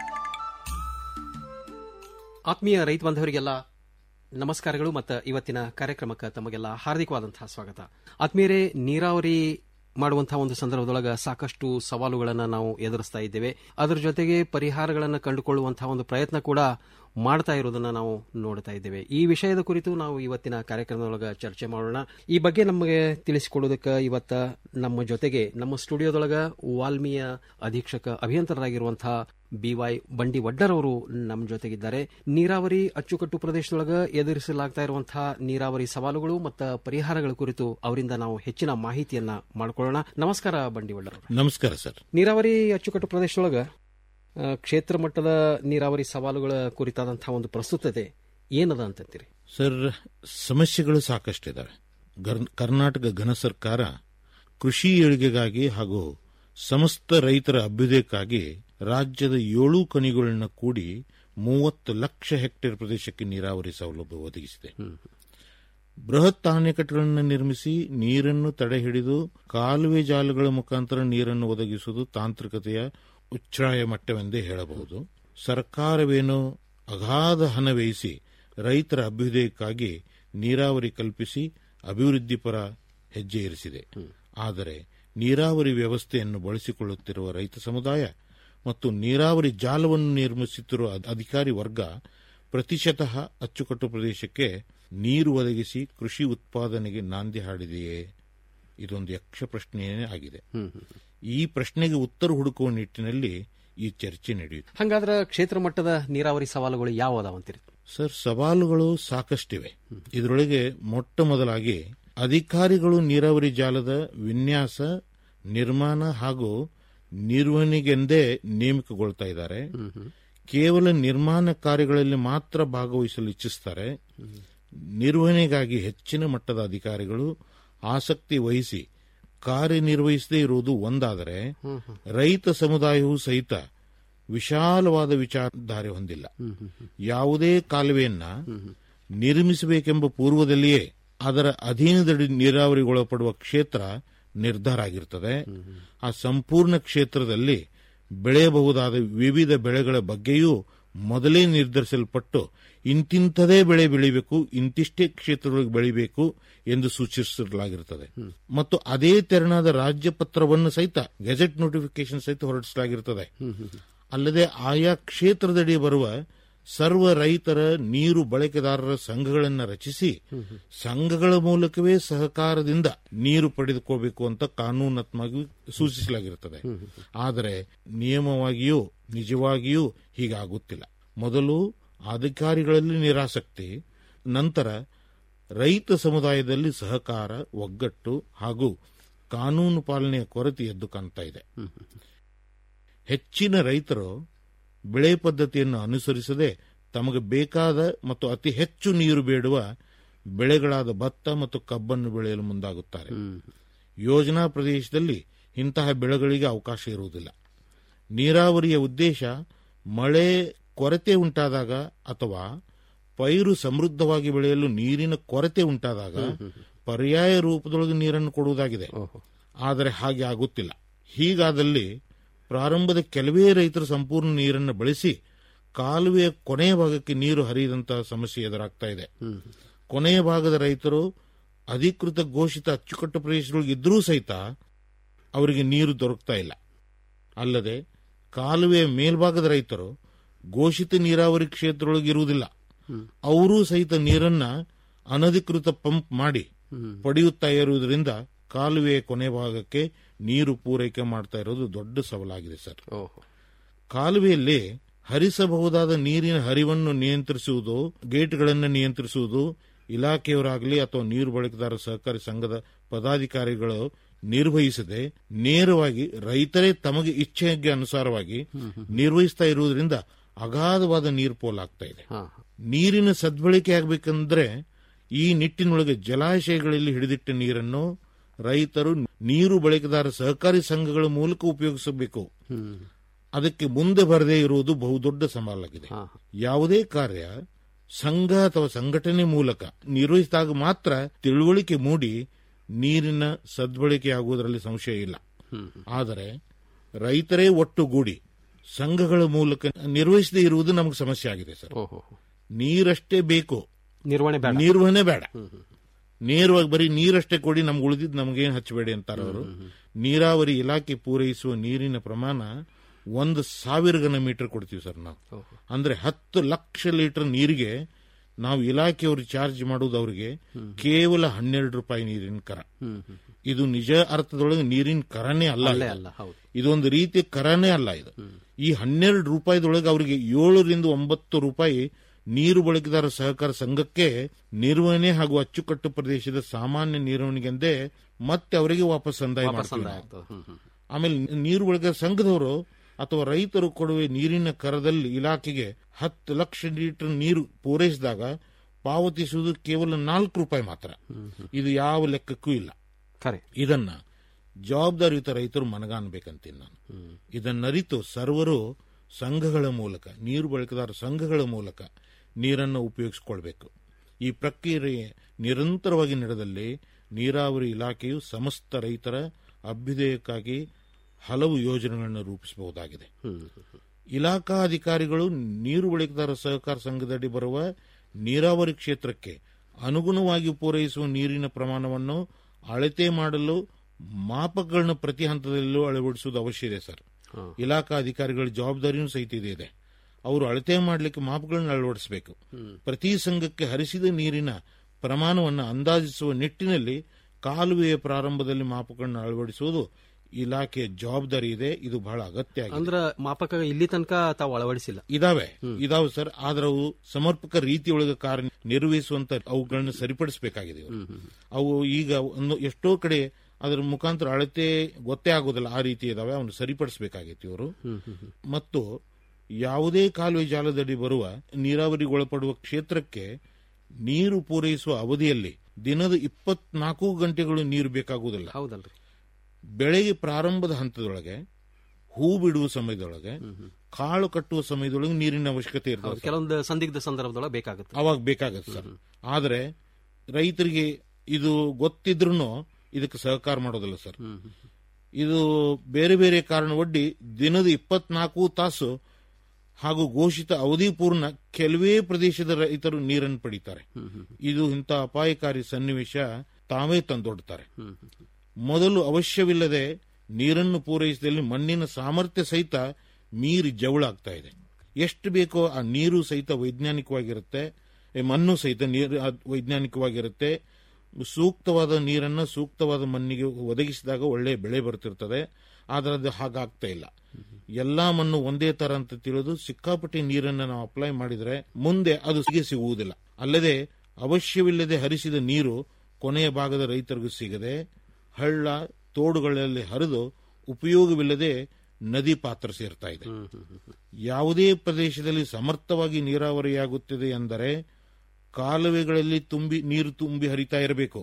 ಆತ್ಮೀಯ ರೈತ ಬಾಂಧವರಿಗೆಲ್ಲ ನಮಸ್ಕಾರಗಳು ಮತ್ತು ಇವತ್ತಿನ ಕಾರ್ಯಕ್ರಮಕ್ಕೆ ತಮಗೆಲ್ಲ ಹಾರ್ದಿಕವಾದಂತಹ ಸ್ವಾಗತ ಆತ್ಮೀಯರೇ ನೀರಾವರಿ ಮಾಡುವಂತಹ ಒಂದು ಸಂದರ್ಭದೊಳಗೆ ಸಾಕಷ್ಟು ಸವಾಲುಗಳನ್ನು ನಾವು ಎದುರಿಸ್ತಾ ಇದ್ದೇವೆ ಅದರ ಜೊತೆಗೆ ಪರಿಹಾರಗಳನ್ನು ಕಂಡುಕೊಳ್ಳುವಂತಹ ಒಂದು ಪ್ರಯತ್ನ ಕೂಡ ಮಾಡ್ತಾ ಇರೋದನ್ನ ನಾವು ನೋಡ್ತಾ ಇದ್ದೇವೆ ಈ ವಿಷಯದ ಕುರಿತು ನಾವು ಇವತ್ತಿನ ಕಾರ್ಯಕ್ರಮದೊಳಗೆ ಚರ್ಚೆ ಮಾಡೋಣ ಈ ಬಗ್ಗೆ ನಮಗೆ ತಿಳಿಸಿಕೊಡೋದಕ್ಕೆ ಇವತ್ತ ನಮ್ಮ ಜೊತೆಗೆ ನಮ್ಮ ಸ್ಟುಡಿಯೋದೊಳಗ ವಾಲ್ಮೀಯ ಅಧೀಕ್ಷಕ ಅಭಿಯಂತರರಾಗಿರುವಂತಹ ಬಿ ವೈ ಬಂಡಿ ವಡ್ಡರ್ ಅವರು ನಮ್ಮ ಜೊತೆಗಿದ್ದಾರೆ ನೀರಾವರಿ ಅಚ್ಚುಕಟ್ಟು ಪ್ರದೇಶದೊಳಗ ಎದುರಿಸಲಾಗ್ತಾ ಇರುವಂತಹ ನೀರಾವರಿ ಸವಾಲುಗಳು ಮತ್ತು ಪರಿಹಾರಗಳ ಕುರಿತು ಅವರಿಂದ ನಾವು ಹೆಚ್ಚಿನ ಮಾಹಿತಿಯನ್ನ ಮಾಡ್ಕೊಳ್ಳೋಣ ನಮಸ್ಕಾರ ಬಂಡಿ ವಡ್ಡರ್ ಅವರು. ನಮಸ್ಕಾರ ಸರ್ ನೀರಾವರಿ ಅಚ್ಚುಕಟ್ಟು ಪ್ರದೇಶದೊಳಗ ಆ, ಕ್ಷೇತ್ರ ಮಟ್ಟದ ನೀರಾವರಿ ಸವಾಲುಗಳ ಕುರಿತಾದಂತಹ ಒಂದು ಪ್ರಸ್ತುತತೆ ಏನದ ಅಂತಂತೀರಿ ಸರ್ ಸಮಸ್ಯೆಗಳು ಸಾಕಷ್ಟಿದಾವೆ ಗರ್- ಕರ್ನಾಟಕ ಘನ ಸರ್ಕಾರ ಕೃಷಿ ಏಳಿಗೆಗಾಗಿ ಹಾಗೂ ಸಮಸ್ತ ರೈತರ ಅಭ್ಯುದಯಕ್ಕಾಗಿ ರಾಜ್ಯದ ಏಳು ಕಣಿಗಳನ್ನ ಕೂಡಿ ಮೂವತ್ತು ಲಕ್ಷ ಹೆಕ್ಟೇರ್ ಪ್ರದೇಶಕ್ಕೆ ನೀರಾವರಿ ಸೌಲಭ್ಯ ಒದಗಿಸಿದೆ ಬೃಹತ್ ಅಣೆಕಟ್ಟುಗಳನ್ನು ನಿರ್ಮಿಸಿ ನೀರನ್ನು ತಡೆಹಿಡಿದು ಕಾಲುವೆ ಜಾಲಗಳ ಮುಖಾಂತರ ನೀರನ್ನು ಒದಗಿಸುವುದು ತಾಂತ್ರಿಕತೆಯ ಉಚ್ಛ್ರಾಯ ಮಟ್ಟವೆಂದೇ ಹೇಳಬಹುದು ಸರ್ಕಾರವೇನೋ ಅಗಾಧ ಹಣ ವ್ಯಯಿಸಿ ರೈತರ ಅಭ್ಯುದಯಕ್ಕಾಗಿ ನೀರಾವರಿ ಕಲ್ಪಿಸಿ ಅಭಿವೃದ್ಧಿ ಪರ ಹೆಜ್ಜೆ ಇರಿಸಿದೆ ಆದರೆ ನೀರಾವರಿ ವ್ಯವಸ್ಥೆಯನ್ನು ಬಳಸಿಕೊಳ್ಳುತ್ತಿರುವ ರೈತ ಸಮುದಾಯ ಮತ್ತು ನೀರಾವರಿ ಜಾಲವನ್ನು ನಿರ್ಮಿಸುತ್ತಿರುವ ಅದ್- ಅಧಿಕಾರಿ ವರ್ಗ ಪ್ರತಿಶತಃ ಅಚ್ಚುಕಟ್ಟು ಪ್ರದೇಶಕ್ಕೆ ನೀರು ಒದಗಿಸಿ ಕೃಷಿ ಉತ್ಪಾದನೆಗೆ ನಾಂದಿ ಹಾಡಿದೆಯೇ ಇದೊಂದು ಯಕ್ಷ ಪ್ರಶ್ನೆಯೇ ಆಗಿದೆ ಈ ಪ್ರಶ್ನೆಗೆ ಉತ್ತರ ಹುಡುಕುವ ನಿಟ್ಟಿನಲ್ಲಿ ಈ ಚರ್ಚೆ ನಡೆಯುತ್ತೆ ಹಂಗಾದ್ರೆ ಕ್ಷೇತ್ರ ಮಟ್ಟದ ನೀರಾವರಿ ಸವಾಲುಗಳು ಯಾವ ಅದಾವಂತೀರಿ ಸರ್ ಸವಾಲುಗಳು ಸಾಕಷ್ಟಿವೆ ಇದರೊಳಗೆ ಮೊಟ್ಟ ಮೊದಲಾಗಿ ಅಧಿಕಾರಿಗಳು ನೀರಾವರಿ ಜಾಲದ ವಿನ್ಯಾಸ ನಿರ್ಮಾಣ ಹಾಗೂ ನಿರ್ವಹಣೆಗೆಂದೇ ನೇಮಕಗೊಳ್ತಾ ಇದ್ದಾರೆ ಕೇವಲ ನಿರ್ಮಾಣ ಕಾರ್ಯಗಳಲ್ಲಿ ಮಾತ್ರ ಭಾಗವಹಿಸಲು ಇಚ್ಛಿಸುತ್ತಾರೆ ನಿರ್ವಹಣೆಗಾಗಿ ಹೆಚ್ಚಿನ ಮಟ್ಟದ ಅಧಿಕಾರಿಗಳು ಆಸಕ್ತಿ ವಹಿಸಿ ಕಾರ್ಯನಿರ್ವಹಿಸದೇ ಇರುವುದು ಒಂದಾದರೆ ರೈತ ಸಮುದಾಯವೂ ಸಹಿತ ವಿಶಾಲವಾದ ವಿಚಾರಧಾರೆ ಹೊಂದಿಲ್ಲ ಯಾವುದೇ ಕಾಲುವೆಯನ್ನ ನಿರ್ಮಿಸಬೇಕೆಂಬ ಪೂರ್ವದಲ್ಲಿಯೇ ಅದರ ಅಧೀನದಡಿ ನೀರಾವರಿಗೊಳಪಡುವ ಕ್ಷೇತ್ರ ನಿರ್ಧಾರ ಆಗಿರುತ್ತದೆ ಆ ಸಂಪೂರ್ಣ ಕ್ಷೇತ್ರದಲ್ಲಿ ಬೆಳೆಯಬಹುದಾದ ವಿವಿಧ ಬೆಳೆಗಳ ಬಗ್ಗೆಯೂ ಮೊದಲೇ ನಿರ್ಧರಿಸಲ್ಪಟ್ಟು ಇಂತಿಂಥದೇ ಬೆಳೆ ಬೆಳಿಬೇಕು ಇಂತಿಷ್ಟೇ ಕ್ಷೇತ್ರಗಳಿಗೆ ಬೆಳಿಬೇಕು ಎಂದು ಸೂಚಿಸಲಾಗಿರುತ್ತದೆ ಮತ್ತು ಅದೇ ತೆರನಾದ ರಾಜ್ಯ ಪತ್ರವನ್ನು ಸಹಿತ ಗೆಜೆಟ್ ನೋಟಿಫಿಕೇಶನ್ ಸಹಿತ ಹೊರಡಿಸಲಾಗಿರುತ್ತದೆ ಅಲ್ಲದೆ ಆಯಾ ಕ್ಷೇತ್ರದಡಿ ಬರುವ ಸರ್ವ ರೈತರ ನೀರು ಬಳಕೆದಾರರ ಸಂಘಗಳನ್ನು ರಚಿಸಿ ಸಂಘಗಳ ಮೂಲಕವೇ ಸಹಕಾರದಿಂದ ನೀರು ಪಡೆದುಕೋಬೇಕು ಅಂತ ಕಾನೂನಾತ್ಮಕವಾಗಿ ಸೂಚಿಸಲಾಗಿರುತ್ತದೆ ಆದರೆ ನಿಯಮವಾಗಿಯೂ ನಿಜವಾಗಿಯೂ ಹೀಗಾಗುತ್ತಿಲ್ಲ ಮೊದಲು ಅಧಿಕಾರಿಗಳಲ್ಲಿ ನಿರಾಸಕ್ತಿ ನಂತರ ರೈತ ಸಮುದಾಯದಲ್ಲಿ ಸಹಕಾರ ಒಗ್ಗಟ್ಟು ಹಾಗೂ ಕಾನೂನು ಪಾಲನೆಯ ಕೊರತೆ ಎದ್ದು ಕಾಣ್ತಾ ಇದೆ ಹೆಚ್ಚಿನ ರೈತರು ಬೆಳೆ ಪದ್ಧತಿಯನ್ನು ಅನುಸರಿಸದೆ ತಮಗೆ ಬೇಕಾದ ಮತ್ತು ಅತಿ ಹೆಚ್ಚು ನೀರು ಬೇಡುವ ಬೆಳೆಗಳಾದ ಭತ್ತ ಮತ್ತು ಕಬ್ಬನ್ನು ಬೆಳೆಯಲು ಮುಂದಾಗುತ್ತಾರೆ ಯೋಜನಾ ಪ್ರದೇಶದಲ್ಲಿ ಇಂತಹ ಬೆಳೆಗಳಿಗೆ ಅವಕಾಶ ಇರುವುದಿಲ್ಲ ನೀರಾವರಿಯ ಉದ್ದೇಶ ಮಳೆ ಕೊರತೆ ಉಂಟಾದಾಗ ಅಥವಾ ಪೈರು ಸಮೃದ್ಧವಾಗಿ ಬೆಳೆಯಲು ನೀರಿನ ಕೊರತೆ ಉಂಟಾದಾಗ ಪರ್ಯಾಯ ರೂಪದೊಳಗೆ ನೀರನ್ನು ಕೊಡುವುದಾಗಿದೆ ಆದರೆ ಹಾಗೆ ಆಗುತ್ತಿಲ್ಲ ಹೀಗಾದಲ್ಲಿ ಪ್ರಾರಂಭದ ಕೆಲವೇ ರೈತರು ಸಂಪೂರ್ಣ ನೀರನ್ನು ಬಳಸಿ ಕಾಲುವೆಯ ಕೊನೆಯ ಭಾಗಕ್ಕೆ ನೀರು ಹರಿಯದಂತಹ ಸಮಸ್ಯೆ ಎದುರಾಗ್ತಾ ಇದೆ ಕೊನೆಯ ಭಾಗದ ರೈತರು ಅಧಿಕೃತ ಘೋಷಿತ ಅಚ್ಚುಕಟ್ಟು ಪ್ರದೇಶಗಳಿಗೆ ಇದ್ರೂ ಸಹಿತ ಅವರಿಗೆ ನೀರು ದೊರಕ್ತಾ ಇಲ್ಲ ಅಲ್ಲದೆ ಕಾಲುವೆಯ ಮೇಲ್ಭಾಗದ ರೈತರು ಘೋಷಿತ ನೀರಾವರಿ ಕ್ಷೇತ್ರದೊಳಗೆ ಇರುವುದಿಲ್ಲ ಅವರೂ ಸಹಿತ ನೀರನ್ನ ಅನಧಿಕೃತ ಪಂಪ್ ಮಾಡಿ ಪಡೆಯುತ್ತಾ ಇರುವುದರಿಂದ ಕಾಲುವೆಯ ಕೊನೆ ಭಾಗಕ್ಕೆ ನೀರು ಪೂರೈಕೆ ಮಾಡ್ತಾ ಇರೋದು ದೊಡ್ಡ ಸವಾಲಾಗಿದೆ ಸರ್ ಕಾಲುವೆಯಲ್ಲಿ ಹರಿಸಬಹುದಾದ ನೀರಿನ ಹರಿವನ್ನು ನಿಯಂತ್ರಿಸುವುದು ಗೇಟ್ಗಳನ್ನು ನಿಯಂತ್ರಿಸುವುದು ಇಲಾಖೆಯವರಾಗಲಿ ಅಥವಾ ನೀರು ಬಳಕೆದಾರ ಸಹಕಾರಿ ಸಂಘದ ಪದಾಧಿಕಾರಿಗಳು ನಿರ್ವಹಿಸದೆ ನೇರವಾಗಿ ರೈತರೇ ತಮಗೆ ಇಚ್ಛೆಗೆ ಅನುಸಾರವಾಗಿ ನಿರ್ವಹಿಸ್ತಾ ಇರುವುದರಿಂದ ಅಗಾಧವಾದ ನೀರು ಪೋಲಾಗ್ತಾ ಇದೆ ನೀರಿನ ಸದ್ಬಳಕೆ ಆಗಬೇಕಂದ್ರೆ ಈ ನಿಟ್ಟಿನೊಳಗೆ ಜಲಾಶಯಗಳಲ್ಲಿ ಹಿಡಿದಿಟ್ಟ ನೀರನ್ನು ರೈತರು ನೀರು ಬಳಕೆದಾರ ಸಹಕಾರಿ ಸಂಘಗಳ ಮೂಲಕ ಉಪಯೋಗಿಸಬೇಕು ಅದಕ್ಕೆ ಮುಂದೆ ಬರದೇ ಇರುವುದು ಬಹುದೊಡ್ಡ ಸವಾಲಾಗಿದೆ ಯಾವುದೇ ಕಾರ್ಯ ಸಂಘ ಅಥವಾ ಸಂಘಟನೆ ಮೂಲಕ ನಿರ್ವಹಿಸಿದಾಗ ಮಾತ್ರ ತಿಳುವಳಿಕೆ ಮೂಡಿ ನೀರಿನ ಸದ್ಬಳಕೆ ಆಗುವುದರಲ್ಲಿ ಸಂಶಯ ಇಲ್ಲ ಆದರೆ ರೈತರೇ ಒಟ್ಟುಗೂಡಿ ಸಂಘಗಳ ಮೂಲಕ ನಿರ್ವಹಿಸದೇ ಇರುವುದು ನಮಗೆ ಸಮಸ್ಯೆ ಆಗಿದೆ ಸರ್ ನೀರಷ್ಟೇ ಬೇಕು ನಿರ್ವಹಣೆ ಬೇಡ ನಿರ್ವಹಣೆ ಬೇಡ ನೇರವಾಗಿ ಬರೀ ನೀರಷ್ಟೇ ಕೊಡಿ ನಮ್ಗೆ ಉಳಿದಿದ್ದು ನಮಗೇನು ಹಚ್ಚಬೇಡಿ ಅಂತಾರೆ ಅವರು ನೀರಾವರಿ ಇಲಾಖೆ ಪೂರೈಸುವ ನೀರಿನ ಪ್ರಮಾಣ ಒಂದು ಸಾವಿರ ಘನ ಮೀಟರ್ ಕೊಡ್ತೀವಿ ಸರ್ ನಾವು ಅಂದ್ರೆ ಹತ್ತು ಲಕ್ಷ ಲೀಟರ್ ನೀರಿಗೆ ನಾವು ಇಲಾಖೆಯವರು ಚಾರ್ಜ್ ಮಾಡುವುದು ಅವರಿಗೆ ಕೇವಲ ಹನ್ನೆರಡು ರೂಪಾಯಿ ನೀರಿನ ಕರ ಇದು ನಿಜ ಅರ್ಥದೊಳಗೆ ನೀರಿನ ಕರನೇ ಅಲ್ಲ ಅಲ್ಲೇ ಇದು. ಅಲ್ಲ, ಹೌದು. ಇದೊಂದು ರೀತಿಯ ಕರನೇ ಅಲ್ಲ ಇದು ಈ ಹನ್ನೆರಡು ರೂಪಾಯಿದೊಳಗೆ ಅವರಿಗೆ ಏಳರಿಂದ ಒಂಬತ್ತು ರೂಪಾಯಿ ನೀರು ಬಳಕೆದಾರ ಸಹಕಾರ ಸಂಘಕ್ಕೆ ನಿರ್ವಹಣೆ ಹಾಗೂ ಅಚ್ಚುಕಟ್ಟು ಪ್ರದೇಶದ ಸಾಮಾನ್ಯ ನಿರ್ವಹಣೆಗೆಂದೇ ಮತ್ತೆ ಅವರಿಗೆ ವಾಪಸ್ ಸಂದಾಯ ವಾಪಸ್ ಮಾಡ್ತೀವಿ ಸಂದಾಯ ನಾವು. ಆಗ್ತದೆ. ಹ್ಮ್, ಹ್ಮ್. ಆಮೇಲೆ ನೀರು ಬಳಕೆದಾರ ಸಂಘದವರು ಅಥವಾ ರೈತರು ಕೊಡುವ ನೀರಿನ ಕರದಲ್ಲಿ ಇಲಾಖೆಗೆ ಹತ್ತು ಲಕ್ಷ ಲೀಟರ್ ನೀರು ಪೂರೈಸಿದಾಗ ಪಾವತಿಸುವುದು ಕೇವಲ ನಾಲ್ಕು ರೂಪಾಯಿ ಮಾತ್ರ ಇದು ಯಾವ ಲೆಕ್ಕಕ್ಕೂ ಇಲ್ಲ ಖರೆ ಇದನ್ನ ಜವಾಬ್ದಾರಿಯುತ ರೈತರು ಮನಗಾಣಬೇಕಂತೀನಿ ನಾನು ಇದನ್ನರಿತು ಸರ್ವರು ಸಂಘಗಳ ಮೂಲಕ ನೀರು ಬಳಕೆದಾರ ಸಂಘಗಳ ಮೂಲಕ ನೀರನ್ನು ಉಪಯೋಗಿಸಿಕೊಳ್ಬೇಕು ಈ ಪ್ರಕ್ರಿಯೆ ನಿರಂತರವಾಗಿ ನಡೆದಲ್ಲಿ ನೀರಾವರಿ ಇಲಾಖೆಯು ಸಮಸ್ತ ರೈತರ ಅಭ್ಯುದಯಕ್ಕಾಗಿ ಹಲವು ಯೋಜನೆಗಳನ್ನು ರೂಪಿಸಬಹುದಾಗಿದೆ ಇಲಾಖಾ ಅಧಿಕಾರಿಗಳು ನೀರು ಬಳಕೆದಾರ ಸಹಕಾರ ಸಂಘದಡಿ ಬರುವ ನೀರಾವರಿ ಕ್ಷೇತ್ರಕ್ಕೆ ಅನುಗುಣವಾಗಿ ಪೂರೈಸುವ ನೀರಿನ ಪ್ರಮಾಣವನ್ನು ಅಳತೆ ಮಾಡಲು ಮಾಪಕಗಳನ್ನ ಪ್ರತಿ ಹಂತದಲ್ಲೂ ಅಳವಡಿಸುವುದು ಅವಶ್ಯ ಇದೆ ಸರ್ ಇಲಾಖಾ ಅಧಿಕಾರಿಗಳ ಜವಾಬ್ದಾರಿಯೂ ಸಹಿತ ಇದೆ ಇದೆ ಅವರು ಅಳತೆ ಮಾಡಲಿಕ್ಕೆ ಮಾಪಗಳನ್ನು ಅಳವಡಿಸಬೇಕು ಪ್ರತಿ ಸಂಘಕ್ಕೆ ಹರಿಸಿದ ನೀರಿನ ಪ್ರಮಾಣವನ್ನು ಅಂದಾಜಿಸುವ ನಿಟ್ಟಿನಲ್ಲಿ ಕಾಲುವೆಯ ಪ್ರಾರಂಭದಲ್ಲಿ ಮಾಪಕಗಳನ್ನು ಅಳವಡಿಸುವುದು ಇಲಾಖೆಯ ಜವಾಬ್ದಾರಿ ಇದೆ ಇದು ಬಹಳ ಅಗತ್ಯ ಆಗಿದೆ ಅಂದ್ರ ಮಾಪಕ ಇಲ್ಲಿ ತನಕ ತಾವು ಅಳವಡಿಸಿಲ್ಲ ಇದಾವೆ ಇದಾವೆ ಸರ್ ಆದ್ರೆ ಅವು ಸಮರ್ಪಕ ರೀತಿಯೊಳಗೆ ಕಾರ್ಯ ನಿರ್ವಹಿಸುವಂತ ಅವುಗಳನ್ನ ಸರಿಪಡಿಸಬೇಕಾಗಿದೆ ಇವರು. ಅವು ಈಗ ಒಂದು ಎಷ್ಟೋ ಕಡೆ ಅದರ ಮುಖಾಂತರ ಅಳತೆ ಗೊತ್ತೇ ಆಗೋದಿಲ್ಲ ಆ ರೀತಿ ಇದಾವೆ ಅವನು ಸರಿಪಡಿಸಬೇಕಾಗಿತ್ತು ಇವರು ಮತ್ತು ಯಾವುದೇ ಕಾಲುವೆ ಜಾಲದಡಿ ಬರುವ ನೀರಾವರಿಗೊಳಪಡುವ ಕ್ಷೇತ್ರಕ್ಕೆ ನೀರು ಪೂರೈಸುವ ಅವಧಿಯಲ್ಲಿ ದಿನದ ಇಪ್ಪತ್ನಾಲ್ಕು ಗಂಟೆಗಳು ನೀರು ಬೇಕಾಗುವುದಿಲ್ಲ ಹೌದಲ್ರಿ ಬೆಳೆಗೆ ಪ್ರಾರಂಭದ ಹಂತದೊಳಗೆ ಹೂ ಬಿಡುವ ಸಮಯದೊಳಗೆ ಕಾಳು ಕಟ್ಟುವ ಸಮಯದೊಳಗೆ ನೀರಿನ ಅವಶ್ಯಕತೆ ಹೌದು, ಇರ್ತದೆ ಕೆಲವೊಂದು ಸಂದಿಗ್ಧ ಸಂದರ್ಭದೊಳಗೆ ಬೇಕಾಗುತ್ತೆ ಅವಾಗ ಬೇಕಾಗತ್ತೆ ಸರ್ ಆದರೆ ರೈತರಿಗೆ ಇದು ಗೊತ್ತಿದ್ರೂ ಇದಕ್ಕೆ ಸಹಕಾರ ಮಾಡೋದಿಲ್ಲ ಸರ್ ಇದು ಬೇರೆ ಬೇರೆ ಕಾರಣ ಒಡ್ಡಿ ದಿನದ ಇಪ್ಪತ್ನಾಲ್ಕು ತಾಸು ಹಾಗೂ ಘೋಷಿತ ಅವಧಿ ಪೂರ್ಣ ಕೆಲವೇ ಪ್ರದೇಶದ ರೈತರು ನೀರನ್ನು ಪಡೀತಾರೆ ಇದು ಇಂಥ ಅಪಾಯಕಾರಿ ಸನ್ನಿವೇಶ ತಾವೇ ತಂದೊಡ್ತಾರೆ ಮೊದಲು ಅವಶ್ಯವಿಲ್ಲದೆ ನೀರನ್ನು ಪೂರೈಸಿದಲ್ಲಿ ಮಣ್ಣಿನ ಸಾಮರ್ಥ್ಯ ಸಹಿತ ಮೀರಿ ಜವಳಾಗ್ತಾ ಇದೆ ಎಷ್ಟು ಬೇಕೋ ಆ ನೀರು ಸಹಿತ ವೈಜ್ಞಾನಿಕವಾಗಿರುತ್ತೆ ಈ ಮಣ್ಣು ಸಹಿತ ನೀರು ಅದ್ ವೈಜ್ಞಾನಿಕವಾಗಿರುತ್ತೆ ಸೂಕ್ತವಾದ ನೀರನ್ನ ಸೂಕ್ತವಾದ ಮಣ್ಣಿಗೆ ಒದಗಿಸಿದಾಗ ಒಳ್ಳೆ ಬೆಳೆ ಬರ್ತಿರ್ತದೆ ಆದ್ರೆ ಅದು ಹಾಗಾಗ್ತಾ ಇಲ್ಲ ಎಲ್ಲಾ ಮಣ್ಣು ಒಂದೇ ತರ ಅಂತ ತಿಳಿದು ಸಿಕ್ಕಾಪಟ್ಟೆ ನೀರನ್ನ ನಾವು ಅಪ್ಲೈ ಮಾಡಿದ್ರೆ ಮುಂದೆ ಅದು ಸಿಗೆ ಸಿಗುವುದಿಲ್ಲ ಅಲ್ಲದೆ ಅವಶ್ಯವಿಲ್ಲದೆ ಹರಿಸಿದ ನೀರು ಕೊನೆಯ ಭಾಗದ ರೈತರಿಗೂ ಸಿಗದೆ ಹಳ್ಳ ತೋಡುಗಳಲ್ಲಿ ಹರಿದು ಉಪಯೋಗವಿಲ್ಲದೆ ನದಿ ಪಾತ್ರ ಸೇರ್ತಾ ಇದೆ ಯಾವುದೇ ಪ್ರದೇಶದಲ್ಲಿ ಸಮರ್ಥವಾಗಿ ನೀರಾವರಿಯಾಗುತ್ತಿದೆ ಎಂದರೆ ಕಾಲುವೆಗಳಲ್ಲಿ ತುಂಬಿ ನೀರು ತುಂಬಿ ಹರಿತಾ ಇರಬೇಕು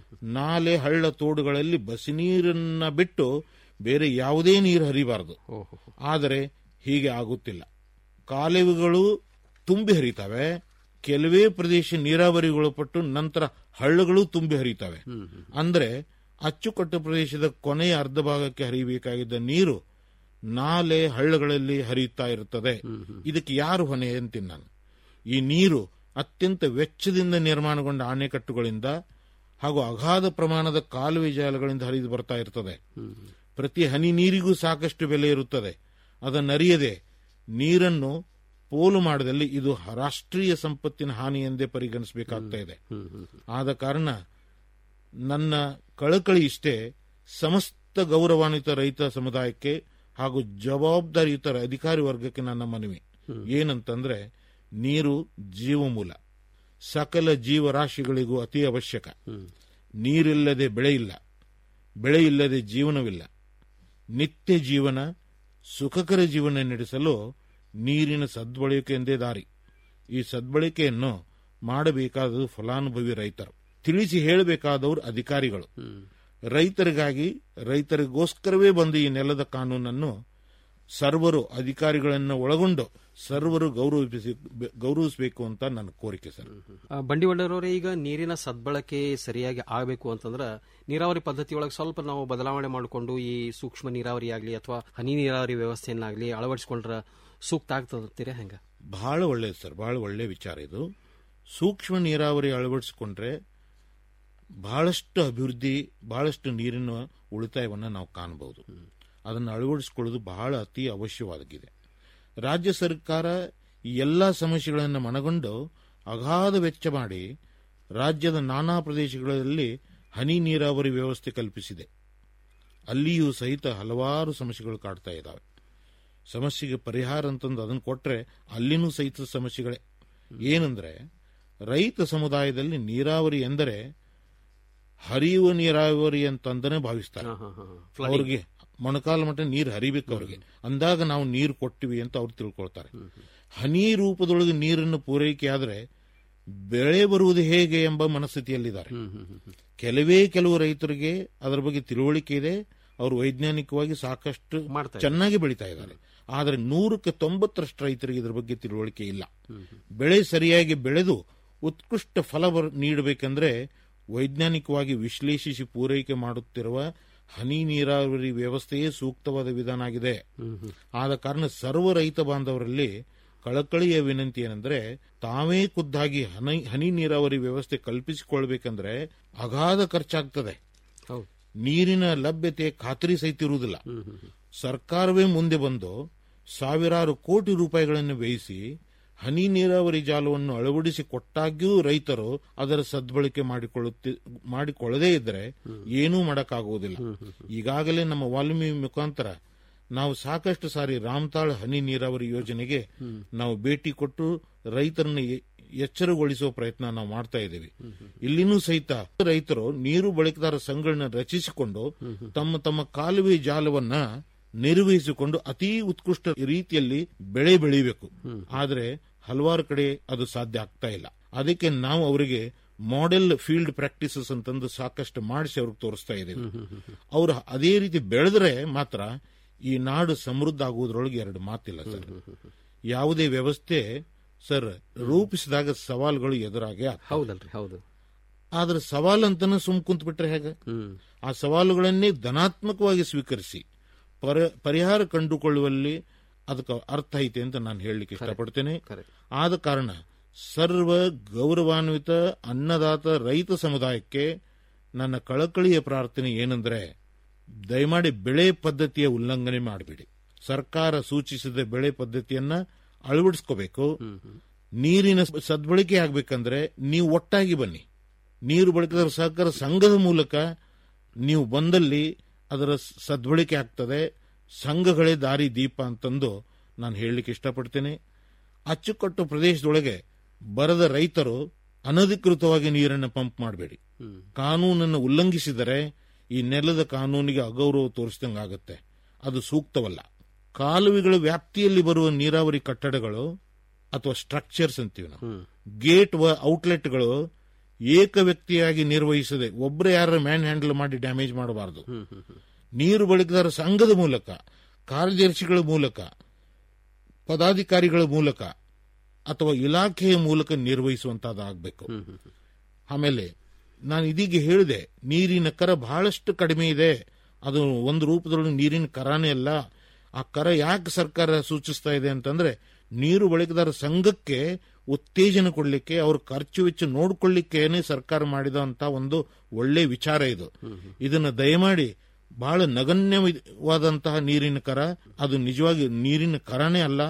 ನಾಲೆ ಹಳ್ಳ ತೋಡುಗಳಲ್ಲಿ ಬಸಿ ನೀರನ್ನ ಬಿಟ್ಟು ಬೇರೆ ಯಾವುದೇ ನೀರು ಹರಿಬಾರದು ಆದರೆ ಹೀಗೆ ಆಗುತ್ತಿಲ್ಲ ಕಾಲುವೆಗಳು ತುಂಬಿ ಹರಿತವೆ ಕೆಲವೇ ಪ್ರದೇಶ ನೀರಾವರಿಗೊಳಪಟ್ಟು ನಂತರ ಹಳ್ಳಗಳು ತುಂಬಿ ಹರಿತವೆ ಅಂದ್ರೆ ಅಚ್ಚುಕಟ್ಟು ಪ್ರದೇಶದ ಕೊನೆಯ ಅರ್ಧ ಭಾಗಕ್ಕೆ ಹರಿಯಬೇಕಾಗಿದ್ದ ನೀರು ನಾಲೆ ಹಳ್ಳಗಳಲ್ಲಿ ಹರಿಯುತ್ತಾ ಇರುತ್ತದೆ ಇದಕ್ಕೆ ಯಾರು ಹೊಣೆ ಅಂತೀನಿ ನಾನು ಈ ನೀರು ಅತ್ಯಂತ ವೆಚ್ಚದಿಂದ ನಿರ್ಮಾಣಗೊಂಡ ಅಣೆಕಟ್ಟುಗಳಿಂದ ಹಾಗೂ ಅಗಾಧ ಪ್ರಮಾಣದ ಕಾಲುವೆ ಜಾಲಗಳಿಂದ ಹರಿದು ಬರ್ತಾ ಇರ್ತದೆ ಪ್ರತಿ ಹನಿ ನೀರಿಗೂ ಸಾಕಷ್ಟು ಬೆಲೆ ಇರುತ್ತದೆ ಅದನ್ನರಿಯದೆ ನೀರನ್ನು ಪೋಲು ಮಾಡದಲ್ಲಿ ಇದು ರಾಷ್ಟ್ರೀಯ ಸಂಪತ್ತಿನ ಹಾನಿ ಎಂದೇ ಪರಿಗಣಿಸಬೇಕಾಗ್ತಾ ಇದೆ ಆದ ಕಾರಣ ನನ್ನ ಕಳಕಳಿ ಇಷ್ಟೇ ಸಮಸ್ತ ಗೌರವಾನ್ವಿತ ರೈತ ಸಮುದಾಯಕ್ಕೆ ಹಾಗೂ ಜವಾಬ್ದಾರಿಯುತ ಅಧಿಕಾರಿ ವರ್ಗಕ್ಕೆ ನನ್ನ ಮನವಿ ಏನಂತಂದ್ರೆ ನೀರು ಜೀವಮೂಲ ಸಕಲ ಜೀವರಾಶಿಗಳಿಗೂ ಅತಿ ಅವಶ್ಯಕ ನೀರಿಲ್ಲದೆ ಬೆಳೆ ಇಲ್ಲ ಬೆಳೆ ಇಲ್ಲದೆ ಜೀವನವಿಲ್ಲ ನಿತ್ಯ ಜೀವನ ಸುಖಕರ ಜೀವನ ನಡೆಸಲು ನೀರಿನ ಸದ್ಬಳಕೆಯೊಂದೇ ದಾರಿ ಈ ಸದ್ಬಳಕೆಯನ್ನು ಮಾಡಬೇಕಾದದು ಫಲಾನುಭವಿ ರೈತರು ತಿಳಿಸಿ ಹೇಳಬೇಕಾದವರು ಅಧಿಕಾರಿಗಳು ರೈತರಿಗಾಗಿ ರೈತರಿಗೋಸ್ಕರವೇ ಬಂದ ಈ ನೆಲದ ಕಾನೂನನ್ನು ಸರ್ವರು ಅಧಿಕಾರಿಗಳನ್ನು ಒಳಗೊಂಡು ಸರ್ವರು ಗೌರವಿಸಿ ಗೌರವಿಸಬೇಕು ಅಂತ ನನ್ನ ಕೋರಿಕೆ ಸರ್ ಆ, ಬಂಡಿವಣ್ಣರವರೇ ಈಗ ನೀರಿನ ಸದ್ಬಳಕೆ ಸರಿಯಾಗಿ ಆಗಬೇಕು ಅಂತಂದ್ರೆ ನೀರಾವರಿ ಪದ್ಧತಿಯೊಳಗೆ ಸ್ವಲ್ಪ ನಾವು ಬದಲಾವಣೆ ಮಾಡಿಕೊಂಡು ಈ ಸೂಕ್ಷ್ಮ ನೀರಾವರಿ ಆಗಲಿ ಅಥವಾ ಹನಿ ನೀರಾವರಿ ವ್ಯವಸ್ಥೆಯನ್ನಾಗಲಿ ಅಳವಡಿಸಿಕೊಂಡ್ರೆ ಸೂಕ್ತ ಆಗ್ತದಂತೀರಾ ಹೆಂಗ ಬಹಳ ಒಳ್ಳೆಯದು ಸರ್ ಬಹಳ ಒಳ್ಳೆ ವಿಚಾರ ಇದು ಸೂಕ್ಷ್ಮ ನೀರಾವರಿ ಅಳವಡಿಸಿಕೊಂಡ್ರೆ ಬಹಳಷ್ಟು ಅಭಿವೃದ್ಧಿ ಬಹಳಷ್ಟು ನೀರಿನ ಉಳಿತಾಯವನ್ನು ನಾವು ಕಾಣಬಹುದು ಅದನ್ನು ಅಳವಡಿಸಿಕೊಳ್ಳೋದು ಬಹಳ ಅತಿ ಅವಶ್ಯವಾಗಿದೆ ರಾಜ್ಯ ಸರ್ಕಾರ ಈ ಎಲ್ಲ ಸಮಸ್ಯೆಗಳನ್ನು ಮನಗೊಂಡು ಅಗಾಧ ವೆಚ್ಚ ಮಾಡಿ ರಾಜ್ಯದ ನಾನಾ ಪ್ರದೇಶಗಳಲ್ಲಿ ಹನಿ ನೀರಾವರಿ ವ್ಯವಸ್ಥೆ ಕಲ್ಪಿಸಿದೆ ಅಲ್ಲಿಯೂ ಸಹಿತ ಹಲವಾರು ಸಮಸ್ಯೆಗಳು ಕಾಡ್ತಾ ಇದ್ದಾವೆ ಸಮಸ್ಯೆಗೆ ಪರಿಹಾರ ಅಂತಂದು ಅದನ್ನು ಕೊಟ್ರೆ ಅಲ್ಲಿನೂ ಸಹಿತ ಸಮಸ್ಯೆಗಳೇ ಏನಂದ್ರೆ ರೈತ ಸಮುದಾಯದಲ್ಲಿ ನೀರಾವರಿ ಎಂದರೆ ಹರಿಯುವ ನೀರಾವರಿ ಅಂತಂದನೇ ಭಾವಿಸ್ತಾರೆ ಅವ್ರಿಗೆ ಮೊಣಕಾಲ ಮಟ್ಟ ನೀರು ಹರಿಬೇಕು ಅವ್ರಿಗೆ ಅಂದಾಗ ನಾವು ನೀರು ಕೊಟ್ಟಿವಿ ಅಂತ ಅವ್ರು ತಿಳ್ಕೊಳ್ತಾರೆ ಹನಿ ರೂಪದೊಳಗೆ ನೀರನ್ನು ಪೂರೈಕೆ ಆದರೆ ಬೆಳೆ ಬರುವುದು ಹೇಗೆ ಎಂಬ ಮನಸ್ಥಿತಿಯಲ್ಲಿದ್ದಾರೆ ಕೆಲವೇ ಕೆಲವು ರೈತರಿಗೆ ಅದರ ಬಗ್ಗೆ ತಿಳುವಳಿಕೆ ಇದೆ ಅವರು ವೈಜ್ಞಾನಿಕವಾಗಿ ಸಾಕಷ್ಟು ಚೆನ್ನಾಗಿ ಬೆಳೀತಾ ಇದ್ದಾರೆ ಆದರೆ ನೂರಕ್ಕೆ ತೊಂಬತ್ತರಷ್ಟು ರೈತರಿಗೆ ಇದರ ಬಗ್ಗೆ ತಿಳುವಳಿಕೆ ಇಲ್ಲ ಬೆಳೆ ಸರಿಯಾಗಿ ಬೆಳೆದು ಉತ್ಕೃಷ್ಟ ಫಲ ಬರ್- ನೀಡಬೇಕೆಂದ್ರೆ ವೈಜ್ಞಾನಿಕವಾಗಿ ವಿಶ್ಲೇಷಿಸಿ ಪೂರೈಕೆ ಮಾಡುತ್ತಿರುವ ಹನಿ ನೀರಾವರಿ ವ್ಯವಸ್ಥೆಯೇ ಸೂಕ್ತವಾದ ವಿಧಾನ ಆಗಿದೆ ಆದ ಕಾರಣ ಸರ್ವ ರೈತ ಬಾಂಧವರಲ್ಲಿ ಕಳಕಳಿಯ ವಿನಂತಿ ಏನೆಂದ್ರೆ ತಾವೇ ಖುದ್ದಾಗಿ ಹನಿ ಹನಿ ನೀರಾವರಿ ವ್ಯವಸ್ಥೆ ಕಲ್ಪಿಸಿಕೊಳ್ಬೇಕಂದ್ರೆ ಅಗಾಧ ಖರ್ಚಾಗ್ತದೆ ನೀರಿನ ಲಭ್ಯತೆ ಖಾತ್ರಿ ಸಹಿತ ಇರುವುದಿಲ್ಲ ಸರ್ಕಾರವೇ ಮುಂದೆ ಬಂದು ಸಾವಿರಾರು ಕೋಟಿ ರೂಪಾಯಿಗಳನ್ನು ವ್ಯಯಿಸಿ ಹನಿ ನೀರಾವರಿ ಜಾಲವನ್ನು ಅಳವಡಿಸಿ ಕೊಟ್ಟಾಗ್ಯೂ ರೈತರು ಅದರ ಸದ್ಬಳಕೆ ಮಾಡಿಕೊಳ್ಳುತ್ತಿ ಮಾಡಿಕೊಳ್ಳದೇ ಇದ್ದರೆ ಏನೂ ಮಾಡಕ್ಕಾಗುವುದಿಲ್ಲ ಈಗಾಗಲೇ ನಮ್ಮ ವಾಲ್ಮೀಕಿ ಮುಖಾಂತರ ನಾವು ಸಾಕಷ್ಟು ಸಾರಿ ರಾಮ್ತಾಳ್ ಹನಿ ನೀರಾವರಿ ಯೋಜನೆಗೆ ನಾವು ಭೇಟಿ ಕೊಟ್ಟು ರೈತರನ್ನು ಎ- ಎಚ್ಚರಗೊಳಿಸುವ ಪ್ರಯತ್ನ ನಾವು ಮಾಡ್ತಾ ಇದ್ದೀವಿ ಇಲ್ಲಿನೂ ಸಹಿತ ರೈತರು ನೀರು ಬಳಕೆದಾರ ಸಂಘಗಳನ್ನ ರಚಿಸಿಕೊಂಡು ತಮ್ಮ ತಮ್ಮ ಕಾಲುವೆ ಜಾಲವನ್ನ ನಿರ್ವಹಿಸಿಕೊಂಡು ಅತಿ ಉತ್ಕೃಷ್ಟ ರೀತಿಯಲ್ಲಿ ಬೆಳೆ ಬೆಳಿಬೇಕು ಆದ್ರೆ ಹಲವಾರು ಕಡೆ ಅದು ಸಾಧ್ಯ ಆಗ್ತಾ ಇಲ್ಲ ಅದಕ್ಕೆ ನಾವು ಅವರಿಗೆ ಮಾಡೆಲ್ ಫೀಲ್ಡ್ ಪ್ರಾಕ್ಟೀಸಸ್ ಅಂತಂದು ಸಾಕಷ್ಟು ಮಾಡಿಸಿ ಅವ್ರಿಗೆ ತೋರಿಸ್ತಾ ಇದ್ದೀವಿ ಅವ್ರು ಅದೇ ರೀತಿ ಬೆಳೆದ್ರೆ ಮಾತ್ರ ಈ ನಾಡು ಸಮೃದ್ಧ ಆಗುವುದರೊಳಗೆ ಎರಡು ಮಾತಿಲ್ಲ ಸರ್ ಯಾವುದೇ ವ್ಯವಸ್ಥೆ ಸರ್ ರೂಪಿಸಿದಾಗ ಸವಾಲುಗಳು ಎದುರಾಗೆ ಆಗ್ತವೆ. ಹೌದಲ್ರಿ ಹೌದು ಆದ್ರೆ ಸವಾಲು ಅಂತಾನೆ ಸುಮ್ ಕುಂತ್ ಬಿಟ್ರೆ ಹೇಗೆ ಆ ಸವಾಲುಗಳನ್ನೇ ಧನಾತ್ಮಕವಾಗಿ ಸ್ವೀಕರಿಸಿ ಪರ- ಪರಿಹಾರ ಕಂಡುಕೊಳ್ಳುವಲ್ಲಿ ಅದಕ್ಕೆ ಅರ್ಥ ಐತೆ ಅಂತ ನಾನು ಹೇಳಲಿಕ್ಕೆ ಇಷ್ಟಪಡ್ತೇನೆ ಆದ ಕಾರಣ ಸರ್ವ ಗೌರವಾನ್ವಿತ ಅನ್ನದಾತ ರೈತ ಸಮುದಾಯಕ್ಕೆ ನನ್ನ ಕಳಕಳಿಯ ಪ್ರಾರ್ಥನೆ ಏನಂದ್ರೆ ದಯಮಾಡಿ ಬೆಳೆ ಪದ್ಧತಿಯ ಉಲ್ಲಂಘನೆ ಮಾಡಬೇಡಿ ಸರ್ಕಾರ ಸೂಚಿಸಿದ ಬೆಳೆ ಪದ್ಧತಿಯನ್ನ ಅಳವಡಿಸ್ಕೋಬೇಕು ನೀರಿನ ಸದ್ಬಳಕೆ ಆಗ್ಬೇಕಂದ್ರೆ ನೀವು ಒಟ್ಟಾಗಿ ಬನ್ನಿ ನೀರು ಬಳಕೆದಾರ ಸಹಕಾರ ಸಂಘದ ಮೂಲಕ ನೀವು ಬಂದಲ್ಲಿ ಅದರ ಸದ್ಬಳಕೆ ಆಗ್ತದೆ ಸಂಘಗಳೇ ದಾರಿ ದೀಪ ಅಂತಂದು ನಾನು ಹೇಳಲಿಕ್ಕೆ ಇಷ್ಟಪಡ್ತೇನೆ ಅಚ್ಚುಕಟ್ಟು ಪ್ರದೇಶದೊಳಗೆ ಬರದ ರೈತರು ಅನಧಿಕೃತವಾಗಿ ನೀರನ್ನು ಪಂಪ್ ಮಾಡಬೇಡಿ ಕಾನೂನನ್ನು ಉಲ್ಲಂಘಿಸಿದರೆ ಈ ನೆಲದ ಕಾನೂನಿಗೆ ಅಗೌರವ ತೋರಿಸಿದಂಗಾಗುತ್ತೆ ಅದು ಸೂಕ್ತವಲ್ಲ ಕಾಲುವೆಗಳ ವ್ಯಾಪ್ತಿಯಲ್ಲಿ ಬರುವ ನೀರಾವರಿ ಕಟ್ಟಡಗಳು ಅಥವಾ ಸ್ಟ್ರಕ್ಚರ್ಸ್ ಅಂತೀವಿ ನಾವು ಗೇಟ್ ಔಟ್ಲೆಟ್ಗಳು ಏಕ ವ್ಯಕ್ತಿಯಾಗಿ ನಿರ್ವಹಿಸದೆ ಒಬ್ಬರೇ ಯಾರ ಮ್ಯಾನ್ ಹ್ಯಾಂಡಲ್ ಮಾಡಿ ಡ್ಯಾಮೇಜ್ ಮಾಡಬಾರದು ನೀರು ಬಳಕೆದಾರ ಸಂಘದ ಮೂಲಕ ಕಾರ್ಯದರ್ಶಿಗಳ ಮೂಲಕ ಪದಾಧಿಕಾರಿಗಳ ಮೂಲಕ ಅಥವಾ ಇಲಾಖೆಯ ಮೂಲಕ ನಿರ್ವಹಿಸುವಂತಹದ್ದಾಗಬೇಕು ಆಮೇಲೆ ನಾನು ಇದೀಗ ಹೇಳಿದೆ ನೀರಿನ ಕರ ಬಹಳಷ್ಟು ಕಡಿಮೆ ಇದೆ ಅದು ಒಂದು ರೂಪದೊಳಗೆ ನೀರಿನ ಕರಾನೇ ಅಲ್ಲ ಆ ಕರ ಯಾಕೆ ಸರ್ಕಾರ ಸೂಚಿಸ್ತಾ ಇದೆ ಅಂತಂದ್ರೆ ನೀರು ಬಳಕೆದಾರ ಸಂಘಕ್ಕೆ ಉತ್ತೇಜನ ಕೊಡ್ಲಿಕ್ಕೆ ಅವ್ರ ಖರ್ಚು ವೆಚ್ಚ ನೋಡ್ಕೊಳ್ಳಿಕ್ಕೇನೆ ಸರ್ಕಾರ ಮಾಡಿದಂತ ಒಂದು ಒಳ್ಳೆ ವಿಚಾರ ಇದು ಇದನ್ನ ದಯಮಾಡಿ ಬಹಳ ನಗಣ್ಯವಾದಂತಹ ನೀರಿನ ಕರ ಅದು ನಿಜವಾಗಿ ನೀರಿನ ಕರನೇ ಅಲ್ಲ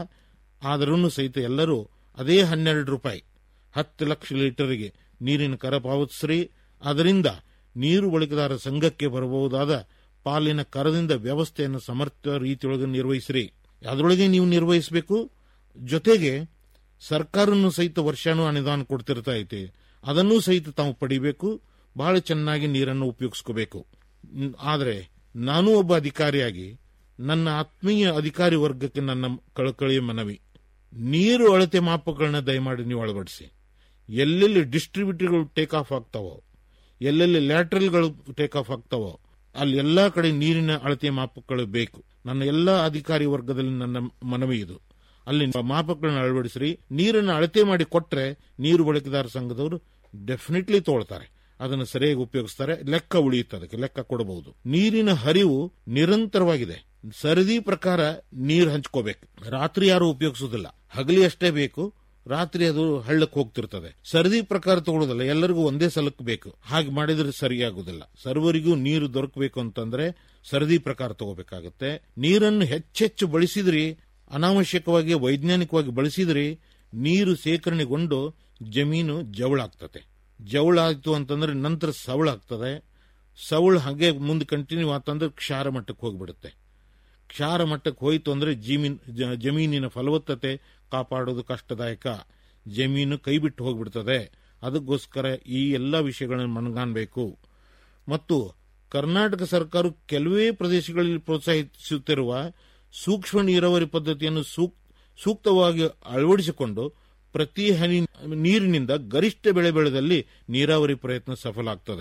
ಆದರೂ ಸಹಿತ ಎಲ್ಲರೂ ಅದೇ ಹನ್ನೆರಡು ರೂಪಾಯಿ ಹತ್ತು ಲಕ್ಷ ಲೀಟರ್ಗೆ ನೀರಿನ ಕರ ಪಾವತಿಸ್ರಿ ಅದರಿಂದ ನೀರು ಬಳಕೆದಾರ ಸಂಘಕ್ಕೆ ಬರಬಹುದಾದ ಪಾಲಿನ ಕರದಿಂದ ವ್ಯವಸ್ಥೆಯನ್ನು ಸಮರ್ಥ ರೀತಿಯೊಳಗೆ ನಿರ್ವಹಿಸ್ರಿ ಅದರೊಳಗೆ ನೀವು ನಿರ್ವಹಿಸಬೇಕು ಜೊತೆಗೆ ಸರ್ಕಾರನು ಸಹಿತ ವರ್ಷಾನು ಅನುದಾನ ಕೊಡ್ತಿರ್ತಾ ಐತೆ ಅದನ್ನೂ ಸಹಿತ ತಾವು ಪಡಿಬೇಕು ಬಹಳ ಚೆನ್ನಾಗಿ ನೀರನ್ನು ಉಪಯೋಗಿಸ್ಕೋಬೇಕು ನ್- ಆದರೆ ನಾನು ಒಬ್ಬ ಅಧಿಕಾರಿಯಾಗಿ ನನ್ನ ಆತ್ಮೀಯ ಅಧಿಕಾರಿ ವರ್ಗಕ್ಕೆ ನನ್ನ ಕಳಕಳಿಯ ಮನವಿ ನೀರು ಅಳತೆ ಮಾಪಕಗಳನ್ನ ದಯಮಾಡಿ ನೀವು ಅಳವಡಿಸಿ ಎಲ್ಲೆಲ್ಲಿ ಡಿಸ್ಟ್ರಿಬ್ಯೂಟರ್ಗಳು ಟೇಕ್ ಆಫ್ ಆಗ್ತಾವೋ ಎಲ್ಲೆಲ್ಲಿ ಲ್ಯಾಟ್ರಲ್ಗಳು ಟೇಕ್ ಆಫ್ ಆಗ್ತಾವೋ ಅಲ್ಲಿ ಎಲ್ಲಾ ಕಡೆ ನೀರಿನ ಅಳತೆ ಮಾಪಕಗಳು ಬೇಕು ನನ್ನ ಎಲ್ಲಾ ಅಧಿಕಾರಿ ವರ್ಗದಲ್ಲಿ ನನ್ನ ಮನವಿ ಇದು ಅಲ್ಲಿ ಮಾಪಕಗಳನ್ನ ಅಳವಡಿಸ್ರಿ ನೀರನ್ನು ಅಳತೆ ಮಾಡಿ ಕೊಟ್ರೆ ನೀರು ಬಳಕೆದಾರ ಸಂಘದವರು ಡೆಫಿನೆಟ್ಲಿ ತೋಳ್ತಾರೆ ಅದನ್ನು ಸರಿಯಾಗಿ ಉಪಯೋಗಿಸ್ತಾರೆ ಲೆಕ್ಕ ಉಳಿಯುತ್ತೆ ಅದಕ್ಕೆ ಲೆಕ್ಕ ಕೊಡಬಹುದು ನೀರಿನ ಹರಿವು ನಿರಂತರವಾಗಿದೆ ಸರದಿ ಪ್ರಕಾರ ನೀರು ಹಂಚ್ಕೋಬೇಕು ರಾತ್ರಿ ಯಾರು ಉಪಯೋಗಿಸೋದಿಲ್ಲ ಹಗಲಿ ಅಷ್ಟೇ ಬೇಕು ರಾತ್ರಿ ಅದು ಹಳ್ಳಕ್ಕೆ ಹೋಗ್ತಿರ್ತದೆ ಸರದಿ ಪ್ರಕಾರ ತಗೊಳ್ಳೋದಿಲ್ಲ ಎಲ್ಲರಿಗೂ ಒಂದೇ ಸಲಕ್ಕೆ ಬೇಕು ಹಾಗೆ ಮಾಡಿದ್ರೆ ಸರಿಯಾಗುದಿಲ್ಲ ಸರ್ವರಿಗೂ ನೀರು ದೊರಕಬೇಕು ಅಂತಂದ್ರೆ ಸರದಿ ಪ್ರಕಾರ ತಗೋಬೇಕಾಗುತ್ತೆ ನೀರನ್ನು ಹೆಚ್ಚೆಚ್ಚು ಬಳಸಿದ್ರಿ ಅನಾವಶ್ಯಕವಾಗಿ ವೈಜ್ಞಾನಿಕವಾಗಿ ಬಳಸಿದ್ರಿ ನೀರು ಸೇಕರಣೆಗೊಂಡು ಜಮೀನು ಜವಳಾಗ್ತದೆ ಜವಳಾಯ್ತು ಅಂತಂದ್ರೆ ನಂತರ ಸವಳಾಗ್ತದೆ ಸವಳು ಹಾಗೆ ಮುಂದೆ ಕಂಟಿನ್ಯೂ ಆತಂದ್ರೆ ಕ್ಷಾರ ಮಟ್ಟಕ್ಕೆ ಹೋಗ್ಬಿಡುತ್ತೆ ಕ್ಷಾರ ಮಟ್ಟಕ್ಕೆ ಹೋಯಿತು ಅಂದ್ರೆ ಜಮೀನ್ ಜ- ಜಮೀನಿನ ಫಲವತ್ತತೆ ಕಾಪಾಡೋದು ಕಷ್ಟದಾಯಕ ಜಮೀನು ಕೈ ಬಿಟ್ಟು ಹೋಗ್ಬಿಡ್ತದೆ ಅದಕ್ಕೋಸ್ಕರ ಈ ಎಲ್ಲ ವಿಷಯಗಳನ್ನು ಮನಗಾಣಬೇಕು ಮತ್ತು ಕರ್ನಾಟಕ ಸರ್ಕಾರ ಕೆಲವೇ ಪ್ರದೇಶಗಳಲ್ಲಿ ಪ್ರೋತ್ಸಾಹಿಸುತ್ತಿರುವ ಸೂಕ್ಷ್ಮ ನೀರಾವರಿ ಪದ್ಧತಿಯನ್ನು ಸೂಕ್- ಸೂಕ್ತವಾಗಿ ಅಳವಡಿಸಿಕೊಂಡು ಪ್ರತಿ ಹನಿ ನೀರಿನಿಂದ ಗರಿಷ್ಠ ಬೆಳೆ ಬೆಳೆದಲ್ಲಿ ನೀರಾವರಿ ಪ್ರಯತ್ನ ಸಫಲ ಆಗ್ತದೆ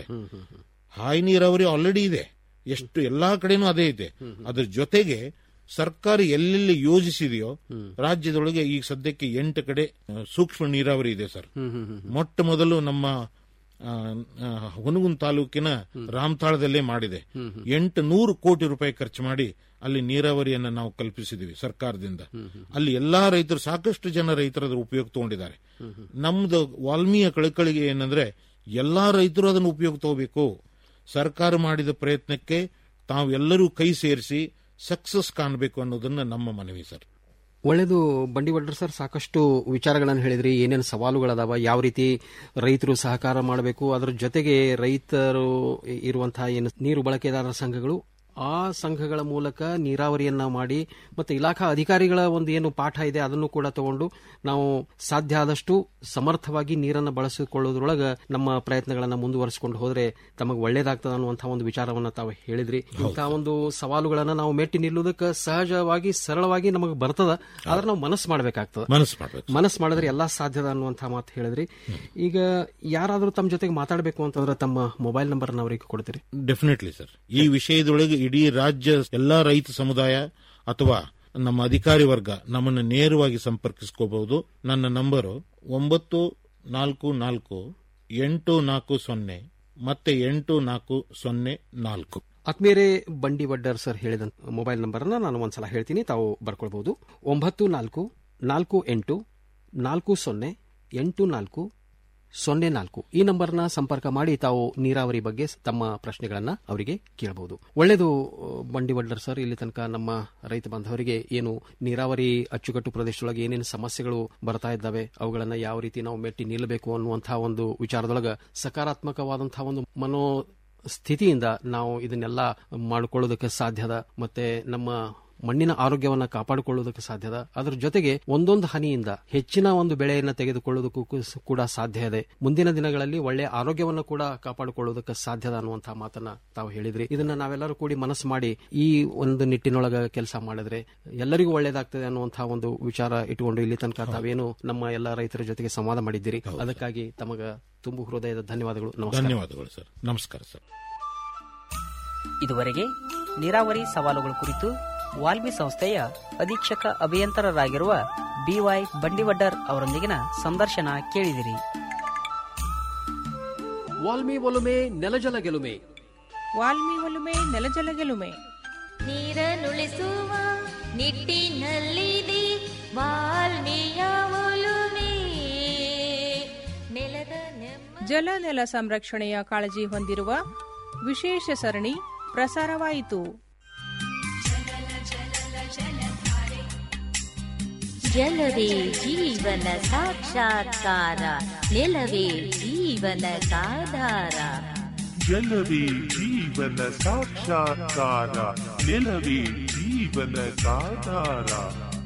ಹಾಯಿ ನೀರಾವರಿ ಆಲ್ರೆಡಿ ಇದೆ ಎಷ್ಟು ಎಲ್ಲಾ ಕಡೆನೂ ಅದೇ ಇದೆ ಅದ್ರ ಜೊತೆಗೆ ಸರ್ಕಾರ ಎಲ್ಲೆಲ್ಲಿ ಯೋಜಿಸಿದೆಯೋ ರಾಜ್ಯದೊಳಗೆ ಈಗ ಸದ್ಯಕ್ಕೆ ಎಂಟು ಕಡೆ ಆ, ಸೂಕ್ಷ್ಮ ನೀರಾವರಿ ಇದೆ ಸರ್ ಮೊಟ್ಟ ಮೊದಲು ನಮ್ಮ ಆ, ಆ, ಹುನಗುನ್ ತಾಲೂಕಿನ ರಾಮತಾಳದಲ್ಲೇ ಮಾಡಿದೆ ಎಂಟು ನೂರು ಕೋಟಿ ರೂಪಾಯಿ ಖರ್ಚು ಮಾಡಿ ಅಲ್ಲಿ ನೀರಾವರಿಯನ್ನು ನಾವು ಕಲ್ಪಿಸಿದ್ವಿ ಸರ್ಕಾರದಿಂದ ಅಲ್ಲಿ ಎಲ್ಲಾ ರೈತರು ಸಾಕಷ್ಟು ಜನ ರೈತರು ಅದರ ಉಪಯೋಗ ತಗೊಂಡಿದ್ದಾರೆ ನಮ್ದು ವಾಲ್ಮೀಯ ಕಳಕಳಿಗೆ ಏನಂದ್ರೆ ಎಲ್ಲಾ ರೈತರು ಅದನ್ನು ಉಪಯೋಗ ತಗೋಬೇಕು ಸರ್ಕಾರ ಮಾಡಿದ ಪ್ರಯತ್ನಕ್ಕೆ ತಾವೆಲ್ಲರೂ ಕೈ ಸೇರಿಸಿ ಸಕ್ಸಸ್ ಕಾಣಬೇಕು ಅನ್ನೋದನ್ನ ನಮ್ಮ ಮನವಿ ಸರ್ ಒಳ್ಳೇದು ಬಂಡಿ ವಡ್ರ ಸರ್ ಸಾಕಷ್ಟು ವಿಚಾರಗಳನ್ನು ಹೇಳಿದ್ರಿ ಏನೇನು ಸವಾಲುಗಳದಾವ ಯಾವ ರೀತಿ ರೈತರು ಸಹಕಾರ ಮಾಡಬೇಕು ಅದರ ಜೊತೆಗೆ ರೈತರು ಇರುವಂತಹ ಏನು ನೀರು ಬಳಕೆದಾರರ ಸಂಘಗಳು ಆ ಸಂಘಗಳ ಮೂಲಕ ನೀರಾವರಿಯನ್ನ ಮಾಡಿ ಮತ್ತೆ ಇಲಾಖಾ ಅಧಿಕಾರಿಗಳ ಒಂದು ಏನು ಪಾಠ ಇದೆ ಅದನ್ನು ಕೂಡ ತಗೊಂಡು ನಾವು ಸಾಧ್ಯ ಆದಷ್ಟು ಸಮರ್ಥವಾಗಿ ನೀರನ್ನು ಬಳಸಿಕೊಳ್ಳೋದ್ರೊಳಗ ನಮ್ಮ ಪ್ರಯತ್ನಗಳನ್ನ ಮುಂದುವರಿಸಿಕೊಂಡು ಹೋದ್ರೆ ತಮಗೆ ಒಳ್ಳೇದಾಗ್ತದ ಅನ್ನುವಂತಹ ಒಂದು ವಿಚಾರವನ್ನ ತಾವು ಹೇಳಿದ್ರಿ ಇಂತಹ ಒಂದು ಸವಾಲುಗಳನ್ನ ನಾವು ಮೆಟ್ಟಿ ನಿಲ್ಲುವುದಕ್ಕೆ ಸಹಜವಾಗಿ ಸರಳವಾಗಿ ನಮಗೆ ಬರ್ತದ ಆದ್ರೆ ನಾವು ಮನಸ್ಸು ಮಾಡಬೇಕಾಗ್ತದ ಮನಸ್ಸು ಮಾಡ್ಬೇಕು ಮನಸ್ಸು ಮಾಡಿದ್ರೆ ಎಲ್ಲಾ ಸಾಧ್ಯದ ಅನ್ನುವಂತಹ ಮಾತು ಹೇಳಿದ್ರಿ ಈಗ ಯಾರಾದರೂ ತಮ್ಮ ಜೊತೆಗೆ ಮಾತಾಡಬೇಕು ಅಂತಂದ್ರೆ ತಮ್ಮ ಮೊಬೈಲ್ ನಂಬರ್ ಅವರಿಗೆ ಕೊಡ್ತೀರಿ ಡೆಫಿನೆಟ್ಲಿ ಸರ್ ಈ ವಿಷಯದೊಳಗೆ ಇಡೀ ರಾಜ್ಯ ಎಲ್ಲಾ ರೈತ ಸಮುದಾಯ ಅಥವಾ ನಮ್ಮ ಅಧಿಕಾರಿ ವರ್ಗ ನಮ್ಮನ್ನು ನೇರವಾಗಿ ಸಂಪರ್ಕಿಸ್ಕೋಬಹುದು ನನ್ನ ನಂಬರು ಒಂಬತ್ತು ನಾಲ್ಕು ನಾಲ್ಕು ಎಂಟು ನಾಲ್ಕು ಸೊನ್ನೆ ಮತ್ತೆ ಎಂಟು ನಾಲ್ಕು ಸೊನ್ನೆ ನಾಲ್ಕು ಆತ್ಮೀಯರೇ ಬಂಡಿ ವಡ್ಡರ್ ಸರ್ ಹೇಳಿದ ಮೊಬೈಲ್ ನಂಬರ್ನ ನಾನು ಒಂದ್ಸಲ ಹೇಳ್ತೀನಿ ತಾವು ಬರ್ಕೊಳ್ಬಹುದು ಒಂಬತ್ತು ನಾಲ್ಕು ನಾಲ್ಕು ಎಂಟು ನಾಲ್ಕು ಸೊನ್ನೆ ಎಂಟು ನಾಲ್ಕು ಸೊನ್ನೆ ನಾಲ್ಕು ಈ ನಂಬರ್ನ ಸಂಪರ್ಕ ಮಾಡಿ ತಾವು ನೀರಾವರಿ ಬಗ್ಗೆ ತಮ್ಮ ಪ್ರಶ್ನೆಗಳನ್ನ ಅವರಿಗೆ ಕೇಳಬಹುದು ಒಳ್ಳೆಯದು ಬಂಡಿ ವಡ್ಡರ್ ಸರ್ ಇಲ್ಲಿ ತನಕ ನಮ್ಮ ರೈತ ಬಾಂಧವರಿಗೆ ಏನು ನೀರಾವರಿ ಅಚ್ಚುಕಟ್ಟು ಪ್ರದೇಶದೊಳಗೆ ಏನೇನು ಸಮಸ್ಯೆಗಳು ಬರ್ತಾ ಇದ್ದಾವೆ ಅವುಗಳನ್ನ ಯಾವ ರೀತಿ ನಾವು ಮೆಟ್ಟಿ ನಿಲ್ಲಬೇಕು ಅನ್ನುವಂತಹ ಒಂದು ವಿಚಾರದೊಳಗ ಸಕಾರಾತ್ಮಕವಾದಂತಹ ಒಂದು ಮನೋ ಸ್ಥಿತಿಯಿಂದ ನಾವು ಇದನ್ನೆಲ್ಲ ಮಾಡಿಕೊಳ್ಳೋದಕ್ಕೆ ಸಾಧ್ಯದ ಮತ್ತೆ ನಮ್ಮ ಮಣ್ಣಿನ ಆರೋಗ್ಯವನ್ನ ಕಾಪಾಡಿಕೊಳ್ಳುವುದಕ್ಕೆ ಸಾಧ್ಯದ ಅದರ ಜೊತೆಗೆ ಒಂದೊಂದು ಹನಿಯಿಂದ ಹೆಚ್ಚಿನ ಒಂದು ಬೆಳೆಯನ್ನು ತೆಗೆದುಕೊಳ್ಳುವುದಕ್ಕೂ ಕು- ಕೂಡ ಸಾಧ್ಯ ಇದೆ ಮುಂದಿನ ದಿನಗಳಲ್ಲಿ ಒಳ್ಳೆಯ ಆರೋಗ್ಯವನ್ನು ಕೂಡ ಕಾಪಾಡಿಕೊಳ್ಳುವುದಕ್ಕೆ ಸಾಧ್ಯದ ಅನ್ನುವಂತಹ ಮಾತನ್ನ ತಾವು ಹೇಳಿದ್ರಿ ಇದನ್ನ ನಾವೆಲ್ಲರೂ ಕೂಡಿ ಮನಸ್ಸು ಮಾಡಿ ಈ ಒಂದು ನಿಟ್ಟಿನೊಳಗ ಕೆಲಸ ಮಾಡಿದ್ರೆ ಎಲ್ಲರಿಗೂ ಒಳ್ಳೇದಾಗ್ತದೆ ಅನ್ನುವಂತಹ ಒಂದು ವಿಚಾರ ಇಟ್ಟುಕೊಂಡು ಇಲ್ಲಿ ತನಕ ತಾವೇನು ನಮ್ಮ ಎಲ್ಲ ರೈತರ ಜೊತೆಗೆ ಸಂವಾದ ಮಾಡಿದ್ದೀರಿ ಅದಕ್ಕಾಗಿ ತಮಗ ತುಂಬು ಹೃದಯದ ಧನ್ಯವಾದಗಳು ನಮಸ್ಕಾರ ಧನ್ಯವಾದಗಳು ಸರ್ ನಮಸ್ಕಾರ ಸರ್ ಇದುವರೆಗೆ ನೀರಾವರಿ ಸವಾಲುಗಳ ಕುರಿತು ವಾಲ್ಮಿ ಸಂಸ್ಥೆಯ ಅಧೀಕ್ಷಕ ಅಭಿಯಂತರರಾಗಿರುವ ಬಿವೈ ಬಂಡಿವಡ್ಡರ್ ಅವರೊಂದಿಗಿನ ಸಂದರ್ಶನ ಕೇಳಿದಿರಿ ವಾಲ್ಮಿ ಒಲುಮೆ ನೆಲಜಲ ಗೆಲುಮೆ ವಾಲ್ಮಿ ಒಲುಮೆ ನೆಲಜಲ ಗೆಲುಮೆ ನೀರನ್ನುಳಿಸುವ ನಿಟ್ಟಿನಲ್ಲಿದೆ ವಾಲ್ಮೀಯ ಒಲುಮೆ ನೆಲದ ನೆಮ್ಮ ಜಲ ನೆಲ ಸಂರಕ್ಷಣೆಯ ಕಾಳಜಿ ಹೊಂದಿರುವ ವಿಶೇಷ ಸರಣಿ ಪ್ರಸಾರವಾಯಿತು ಜಲವೇ ಜೀವನ ಸಾಕ್ಷಾತ್ಕಾರ ನೆಲವೇ ಜೀವನದಾಧಾರ ಜಲವೇ ಜೀವನ ಸಾಕ್ಷಾತ್ಕಾರ ನೆಲವೇ ಜೀವನದಾಧಾರ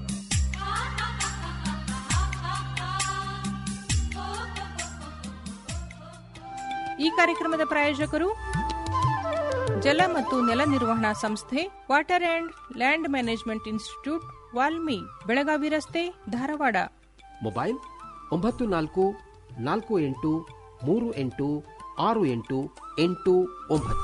ಈ ಕಾರ್ಯಕ್ರಮದ ಪ್ರಾಯೋಜಕರು ಜಲ ಮತ್ತು ನೆಲ ನಿರ್ವಹಣಾ ಸಂಸ್ಥೆ water and land management institute WALMI Belagavi ರಸ್ತೆ ಧಾರವಾಡ ಮೊಬೈಲ್ ಒಂಬತ್ತು ನಾಲ್ಕು ನಾಲ್ಕು ಎಂಟು ಮೂರು ಎಂಟು ಆರು ಎಂಟು ಎಂಟು ಒಂಬತ್ತು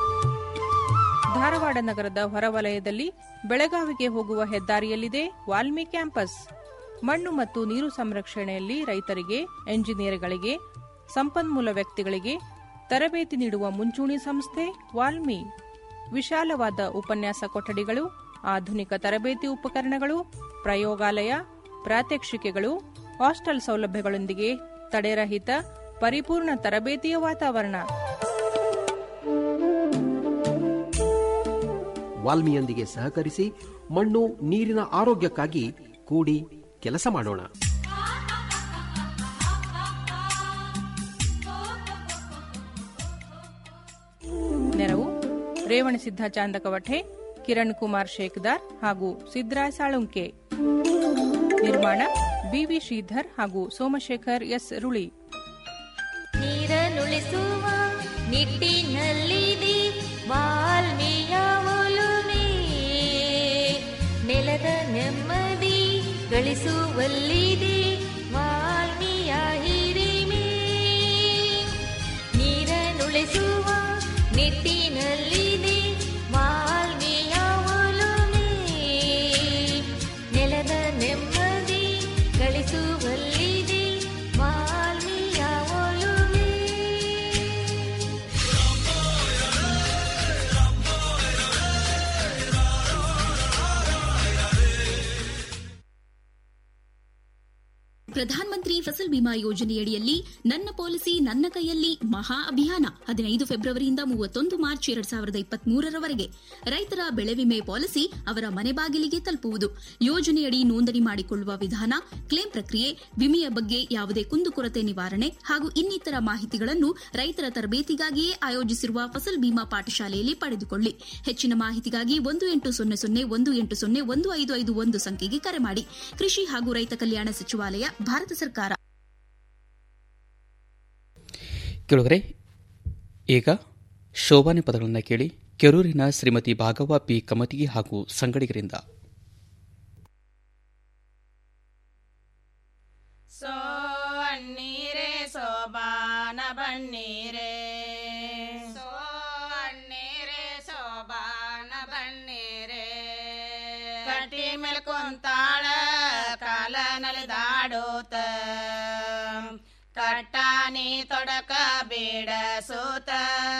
ಧಾರವಾಡ ನಗರದ ಹೊರವಲಯದಲ್ಲಿ ಬೆಳಗಾವಿಗೆ ಹೋಗುವ ಹೆದ್ದಾರಿಯಲ್ಲಿದೆ ವಾಲ್ಮಿ ಕ್ಯಾಂಪಸ್ ಮಣ್ಣು ಮತ್ತು ನೀರು ಸಂರಕ್ಷಣೆಯಲ್ಲಿ ರೈತರಿಗೆ ಎಂಜಿನಿಯರ್ಗಳಿಗೆ ಸಂಪನ್ಮೂಲ ವ್ಯಕ್ತಿಗಳಿಗೆ ತರಬೇತಿ ನೀಡುವ ಮುಂಚೂಣಿ ಸಂಸ್ಥೆ ವಾಲ್ಮಿ ವಿಶಾಲವಾದ ಉಪನ್ಯಾಸ ಕೊಠಡಿಗಳು ಆಧುನಿಕ ತರಬೇತಿ ಉಪಕರಣಗಳು ಪ್ರಯೋಗಾಲಯ ಪ್ರಾತ್ಯಕ್ಷಿಕೆಗಳು ಹಾಸ್ಟೆಲ್ ಸೌಲಭ್ಯಗಳೊಂದಿಗೆ ತಡೆರಹಿತ ಪರಿಪೂರ್ಣ ತರಬೇತಿಯ ವಾತಾವರಣ ವಾಲ್ಮಿಯೊಂದಿಗೆ ಸಹಕರಿಸಿ ಮಣ್ಣು ನೀರಿನ ಆರೋಗ್ಯಕ್ಕಾಗಿ ಕೂಡಿ ಕೆಲಸ ಮಾಡೋಣ ನೆರವು ರೇವಣಸಿದ್ಧ ಚಾಂದಕವಠೆ ಕಿರಣ್ ಕುಮಾರ್ ಶೇಕ್ದಾರ್ ಹಾಗೂ ಸಿದ್ರಾಯ್ ಸಾಳುಂಕೆ ನಿರ್ಮಾಣ ಬಿವಿ ಶ್ರೀಧರ್ ಹಾಗೂ ಸೋಮಶೇಖರ್ ಎಸ್ ರುಳಿ ನೀರನ್ನುಳಿಸುವ ನಿಟ್ಟಿನಲ್ಲಿದೆ ವಾಲ್ಮೀಯ ಒಲುಮೆ ನೆಲದ ನೆಮ್ಮದಿ ಗಳಿಸುವಲ್ಲಿದೆ ವಾಲ್ಮೀಯ ಹಿರಿಮೆ ನೀರನ್ನುಳಿಸುವ ನಿಟ್ಟಿನಲ್ಲಿದೆ ವಾಲ್ಮೀಯ ಒಲುಮೆ ನೆಲದ ನೆಮ್ಮದಿ ಗಳಿಸುವಲ್ಲಿದೆ ವಾಲ್ಮೀಯ ಒಲುಮೆ ಪ್ರಧಾನಮಂತ್ರಿ ಫಸಲ್ ಬಿಮಾ ಯೋಜನೆಯಡಿಯಲ್ಲಿ ನನ್ನ ಪಾಲಿಸಿ ನನ್ನ ಕೈಯಲ್ಲಿ ಮಹಾ ಅಭಿಯಾನ ಹದಿನೈದು ಫೆಬ್ರವರಿಯಿಂದ ಮೂವತ್ತೊಂದು ಮಾರ್ಚ್ ಎರಡ್ ಸಾವಿರದ ಇಪ್ಪತ್ಮೂರರವರೆಗೆ ರೈತರ ಬೆಳೆ ವಿಮೆ ಪಾಲಿಸಿ ಅವರ ಮನೆ ಬಾಗಿಲಿಗೆ ತಲುಪುವುದು ಯೋಜನೆಯಡಿ ನೋಂದಣಿ ಮಾಡಿಕೊಳ್ಳುವ ವಿಧಾನ ಕ್ಲೇಮ್ ಪ್ರಕ್ರಿಯೆ ವಿಮೆಯ ಬಗ್ಗೆ ಯಾವುದೇ ಕುಂದುಕೊರತೆ ನಿವಾರಣೆ ಹಾಗೂ ಇನ್ನಿತರ ಮಾಹಿತಿಗಳನ್ನು ರೈತರ ತರಬೇತಿಗಾಗಿಯೇ ಆಯೋಜಿಸಿರುವ ಫಸಲ್ ಬಿಮಾ ಪಾಠಶಾಲೆಯಲ್ಲಿ ಪಡೆದುಕೊಳ್ಳಿ ಹೆಚ್ಚಿನ ಮಾಹಿತಿಗಾಗಿ ಒಂದು ಎಂಟು ಸೊನ್ನೆ ಸೊನ್ನೆ ಒಂದು ಎಂಟು ಸೊನ್ನೆ ಒಂದು ಐದು ಐದು ಒಂದು ಸಂಖ್ಯೆಗೆ ಕರೆ ಮಾಡಿ ಕೃಷಿ ಹಾಗೂ ರೈತ ಕಲ್ಯಾಣ ಸಚಿವಾಲಯ ಭಾರತ ಸರ್ಕಾರ ಕೇಳುಗರೆ ಈಗ ಶೋಭಾನೆ ಪದಗಳನ್ನು ಕೇಳಿ ಕೆರೂರಿನ ಶ್ರೀಮತಿ ಭಾಗವ ಪಿ ಕಮತಿಗೆ ಹಾಗೂ ಸಂಗಡಿಗರಿಂದ ಸೋ ಅಣ್ಣೀರೆ ಸೋಬಾನ ಬಣ್ಣೀರೆ ಸೋ ಅಣ್ಣೀರೆ ಸೋಬಾನ ಬಣ್ಣೀರೆ ಕಟ್ಟಿ ಮೇಲ್ ಕುಂತಾಳ ಕಾಲ ನಲಿದಾಡೋತ ಕಟ್ಟಾನಿ ತೊಡಕ ಬೇಡ ಸೋತ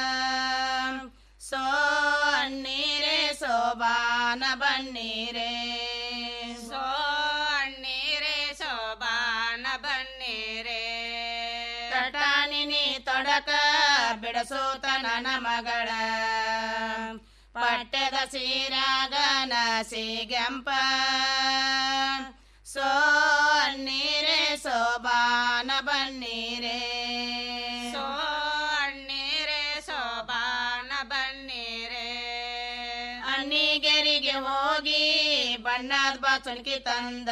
ಸೋ ಅಣ್ಣೀರೆ ಸೋಬಾನ ಬಣ್ಣೀರೆ ಸೋ ಅಣ್ಣೀರೆ ಸೋಬಾನ ಬಣ್ಣೀರೆ ಕಟಾನಿನಿ ತೊಡಕ ಬಿಡಸೋತ ನನ್ನ ಮಗಳ ಪಟ್ಟೆದ ಸೀರಾಗ ನಸಿಗೆಂಪ ಸೋ ಅಣ್ಣೀರೆ ಸೋಬಾನ ಬಣ್ಣೀರೆ ಸೋ ಅಣ್ಣೀರೆ ಸೋಬಾನ ಬಣ್ಣೀರೆ ಅಣ್ಣಿಗೆರಿಗೆ ಹೋಗಿ ಬಣ್ಣದ ಬಾಚುನ್ಕಿ ತಂದ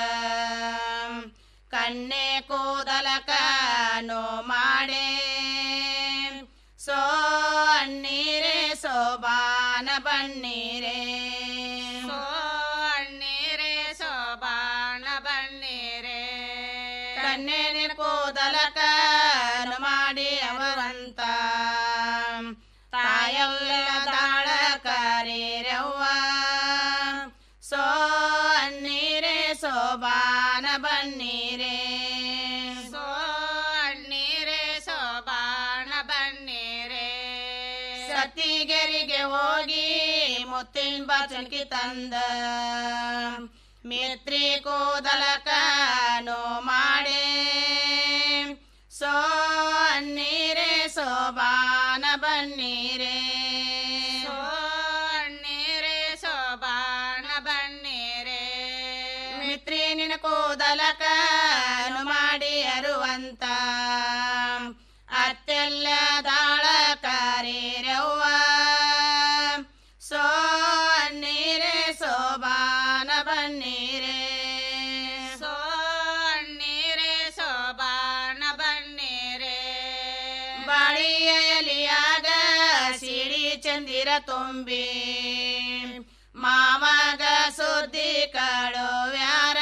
ಕಣ್ಣೆ ಕೂದಲಕ ನೋ ಮಾಡೆ ಸೋ ಅಣ್ಣೀರೆ ಸೋಬಾನ ಬಣ್ಣೀರೆ ಸೋ ಅಣ್ಣೀರೆ ಸೋಬಾನ ಬಣ್ಣೀರೆ ಕಣ್ಣೆ ಕೂದಲಕ ನೋ ಮಾಡಿ ಅವರಂತ ತಾಯಲ್ಲದಾಳ ಕರೀರವ್ವ ಸೋ ಅಣ್ಣೀರೆ ಸೋಬಾನ ಬಣ್ಣೀರೆ ಸೋ ಅಣ್ಣೀರೆ ಸೋಬಾನ ಬಣ್ಣೀರೆ ಸತ್ತಿಗೆರಿಗೆ ಹೋಗಿ ಮುತ್ತಿನ ಬಚನ್ಕಿ ತಂದ ಮಿತ್ರಿ ಕೂದಲಕನು ಮಾಡೆ ಸೋ ಅನ್ನೀರೆ ಸೋಬಾನ ಬನ್ನೀರೆ ಸೋ ಅನ್ನೀರೆ ಸೋಬಾನ ಬನ್ನೀರೆ ಮಿತ್ರಿ ನಿನ ಕೂದಲಕನು ಮಾಡಿ ಅರುವಂತ ಅತ್ತೆಲ್ಲ ದಾಳ ಕರೀರವ್ವ ಸೋ ಅನ್ನೀರೆ ಸೋಬಾನ ಬನ್ನೀರೆ ಸೋ ಅನ್ನೀರೆ ಸೋಬಾನ ಬನ್ನೀರೆ ಬಾಳಿಯ ಎಲಿಯಾಗ ಸಿಡಿ ಚಂದಿರ ತುಂಬಿ ಮಾಮಗ ಸುದ್ದಿ ಕಳುವ್ಯಾರ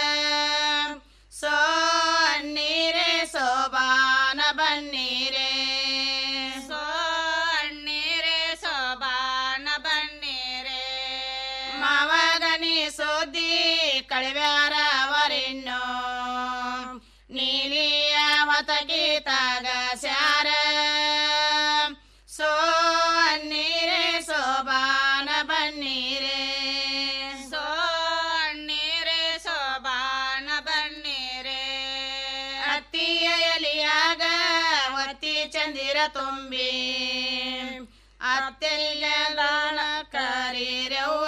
ಸೋ ಅನ್ನೀರೆ ಸೋಬಾನ ಬನ್ನೀರೆ ಸೋ ಅನ್ನೀರೆ ಸೋಬಾನ ಬನ್ನೀರೆ ಮಾವಗನಿ ಸುದ್ದಿ ಕಳಿವ್ಯಾರ ಅವರಿನ್ನು ನೀಲಿಯ ಮತಗೀತಾಗ ಸ್ಯಾರ ಸೋ ಅನ್ನೀರೆ ಸೋಬಾನ ಬನ್ನೀರೆ ಸೋ ಅನ್ನೀರೆ ಸೋಬಾನ ಬನ್ನೀರೆ ಅತ್ತಿಯ ಎಲಿಯಾಗ ಒತ್ತಿ ಚಂದಿರ ತುಂಬಿ ಅತ್ತೆಲ್ಲ ದಾನ ಕರೀರವ್ವ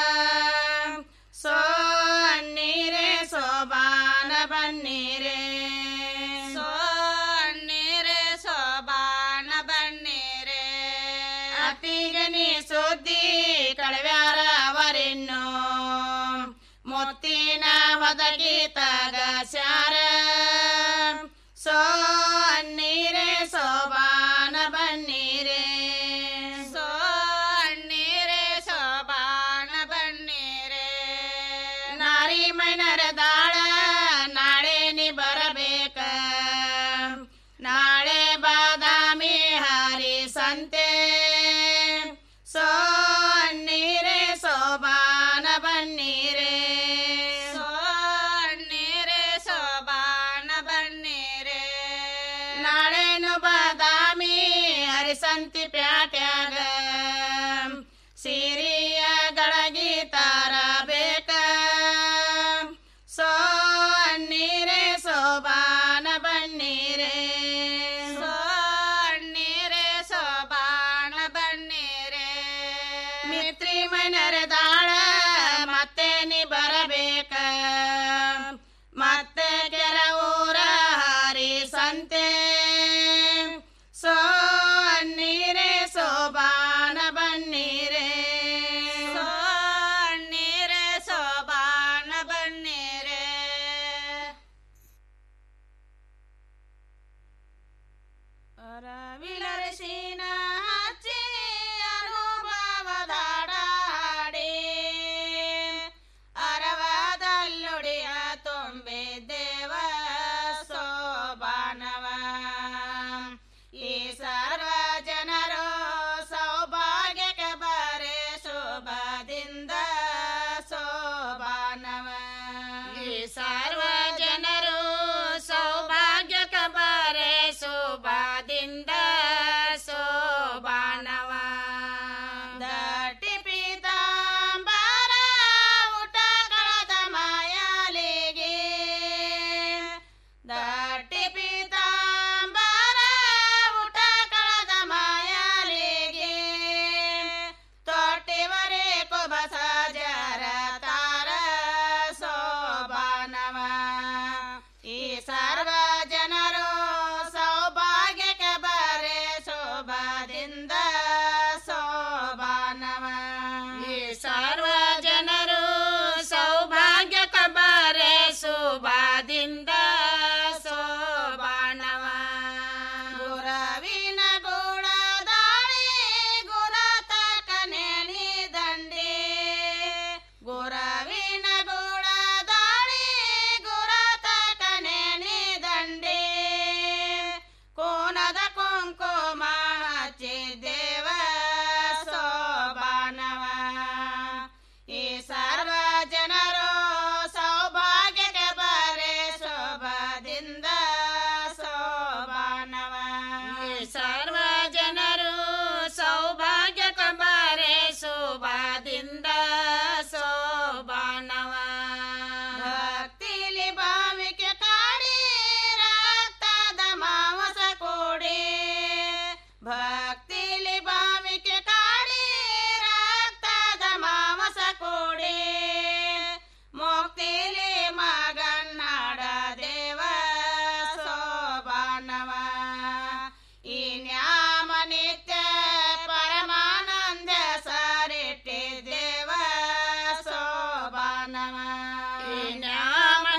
ಸೋ ಅನ್ನೀರೆ ಸೋಬಾನ ಬನ್ನೀರೆ ಸೋ ಅನ್ನೀರೆ ಸೋಬಾನ ಬನ್ನೀರೆ ಅತ್ತಿಗನಿ ಸುದ್ದಿ ಕಳವ್ಯಾರ ಅವರಿನ್ನು ಮುತ್ತಿನ ಹೊದಗೀತಾಗ ಸ್ಯಾರ ಸೋ ಅನ್ನೀರೆ ಸೋಬಾನ ಬನ್ನೀರೆ ಸೋ ಅನ್ನೀರೆ ಸೋಬಾನ ಬನ್ನೀರೆ ನಾರಿ ಮೈನರ ದಾಳ ನಾಳೆ ನೀ ಬರಬೇಕ ನಾಳೆ ಬಾದಾಮಿ ಹಾರಿ ಸಂತೆ ಸೋ ಅನ್ನೀರೆ ಸೋಬಾನ ಬನ್ನೀರೆ ಸೋ ಅನ್ನೀರೆ ಸೋಬಾನ ಬನ್ನೀರೆ ನಾಳೆನು ಬಾದಾಮಿ ಹರಿಸಂತಿ ಪ್ಯಾಟ್ಯಾಗ ಸಿರಿಯ ಗಳಗಿ ತಾರ ಬೇಕ ಸೋ ಅನ್ನೀರೆ ಸೋಬಾನ ಬನ್ನೀರೆ ಸೋ ಅನ್ನೀರೆ ಸೋಬಾನ ಬನ್ನೀರೆ ಮಿತ್ರಿ ಮೈನರ ದಾಳ ಮತ್ತೆ ನೀ ಬರಬೇಕ ಮತ್ತೆ ಕೆರ ಊರ ಹಾರಿ ಸಂತೆ ಸೋ ಅನ್ನೀರೆ ಸೋಬಾನ ಬನ್ನೀರೆ ಸೋ ಅನ್ನೀರೆ ಸೋಬಾನ ಬನ್ನೀರೆ ರವಿಲರಸಿನ ಹಚ್ಚಿ ಅನುಭವದಾಡಾಡಿ ಅರವದಲ್ಲುಡಿಯ ತುಂಬಿದ್ದೇವ ಸೋಬಾನವ ಈ ಸರ್ವ ಜನರು ಸೌಭಾಗ್ಯಕ್ಕೆ ಬರೆ ಶುಭದಿಂದ ಸೋಬಾನವ ಈ ಸರ್ವ ಜನರು ಸೌಭಾಗ್ಯಕ್ಕೆ ಬರೆ ಶುಭದಿಂದ ಸೋಬಾನವ ದಟ್ಟಿ ಪೀತಾಂಬರ ಊಟ ಕಳದ ಮಾಯಾಲಿಗೆ ದಟ್ಟಿ ಪೀತಾಂಬರ ಊಟ ಕಳದ ಮಾಯಾಲಿಗೆ ತೊಟ್ಟಿವರೆ ಕುಬಸ ಜರ ತಾರ ಸೋಬಾನವ ಈ ಸರ್ವ ಜನರು ಸೌಭಾಗ್ಯಕ್ಕೆ ಬರೆ ಶೋಭದಿಂದ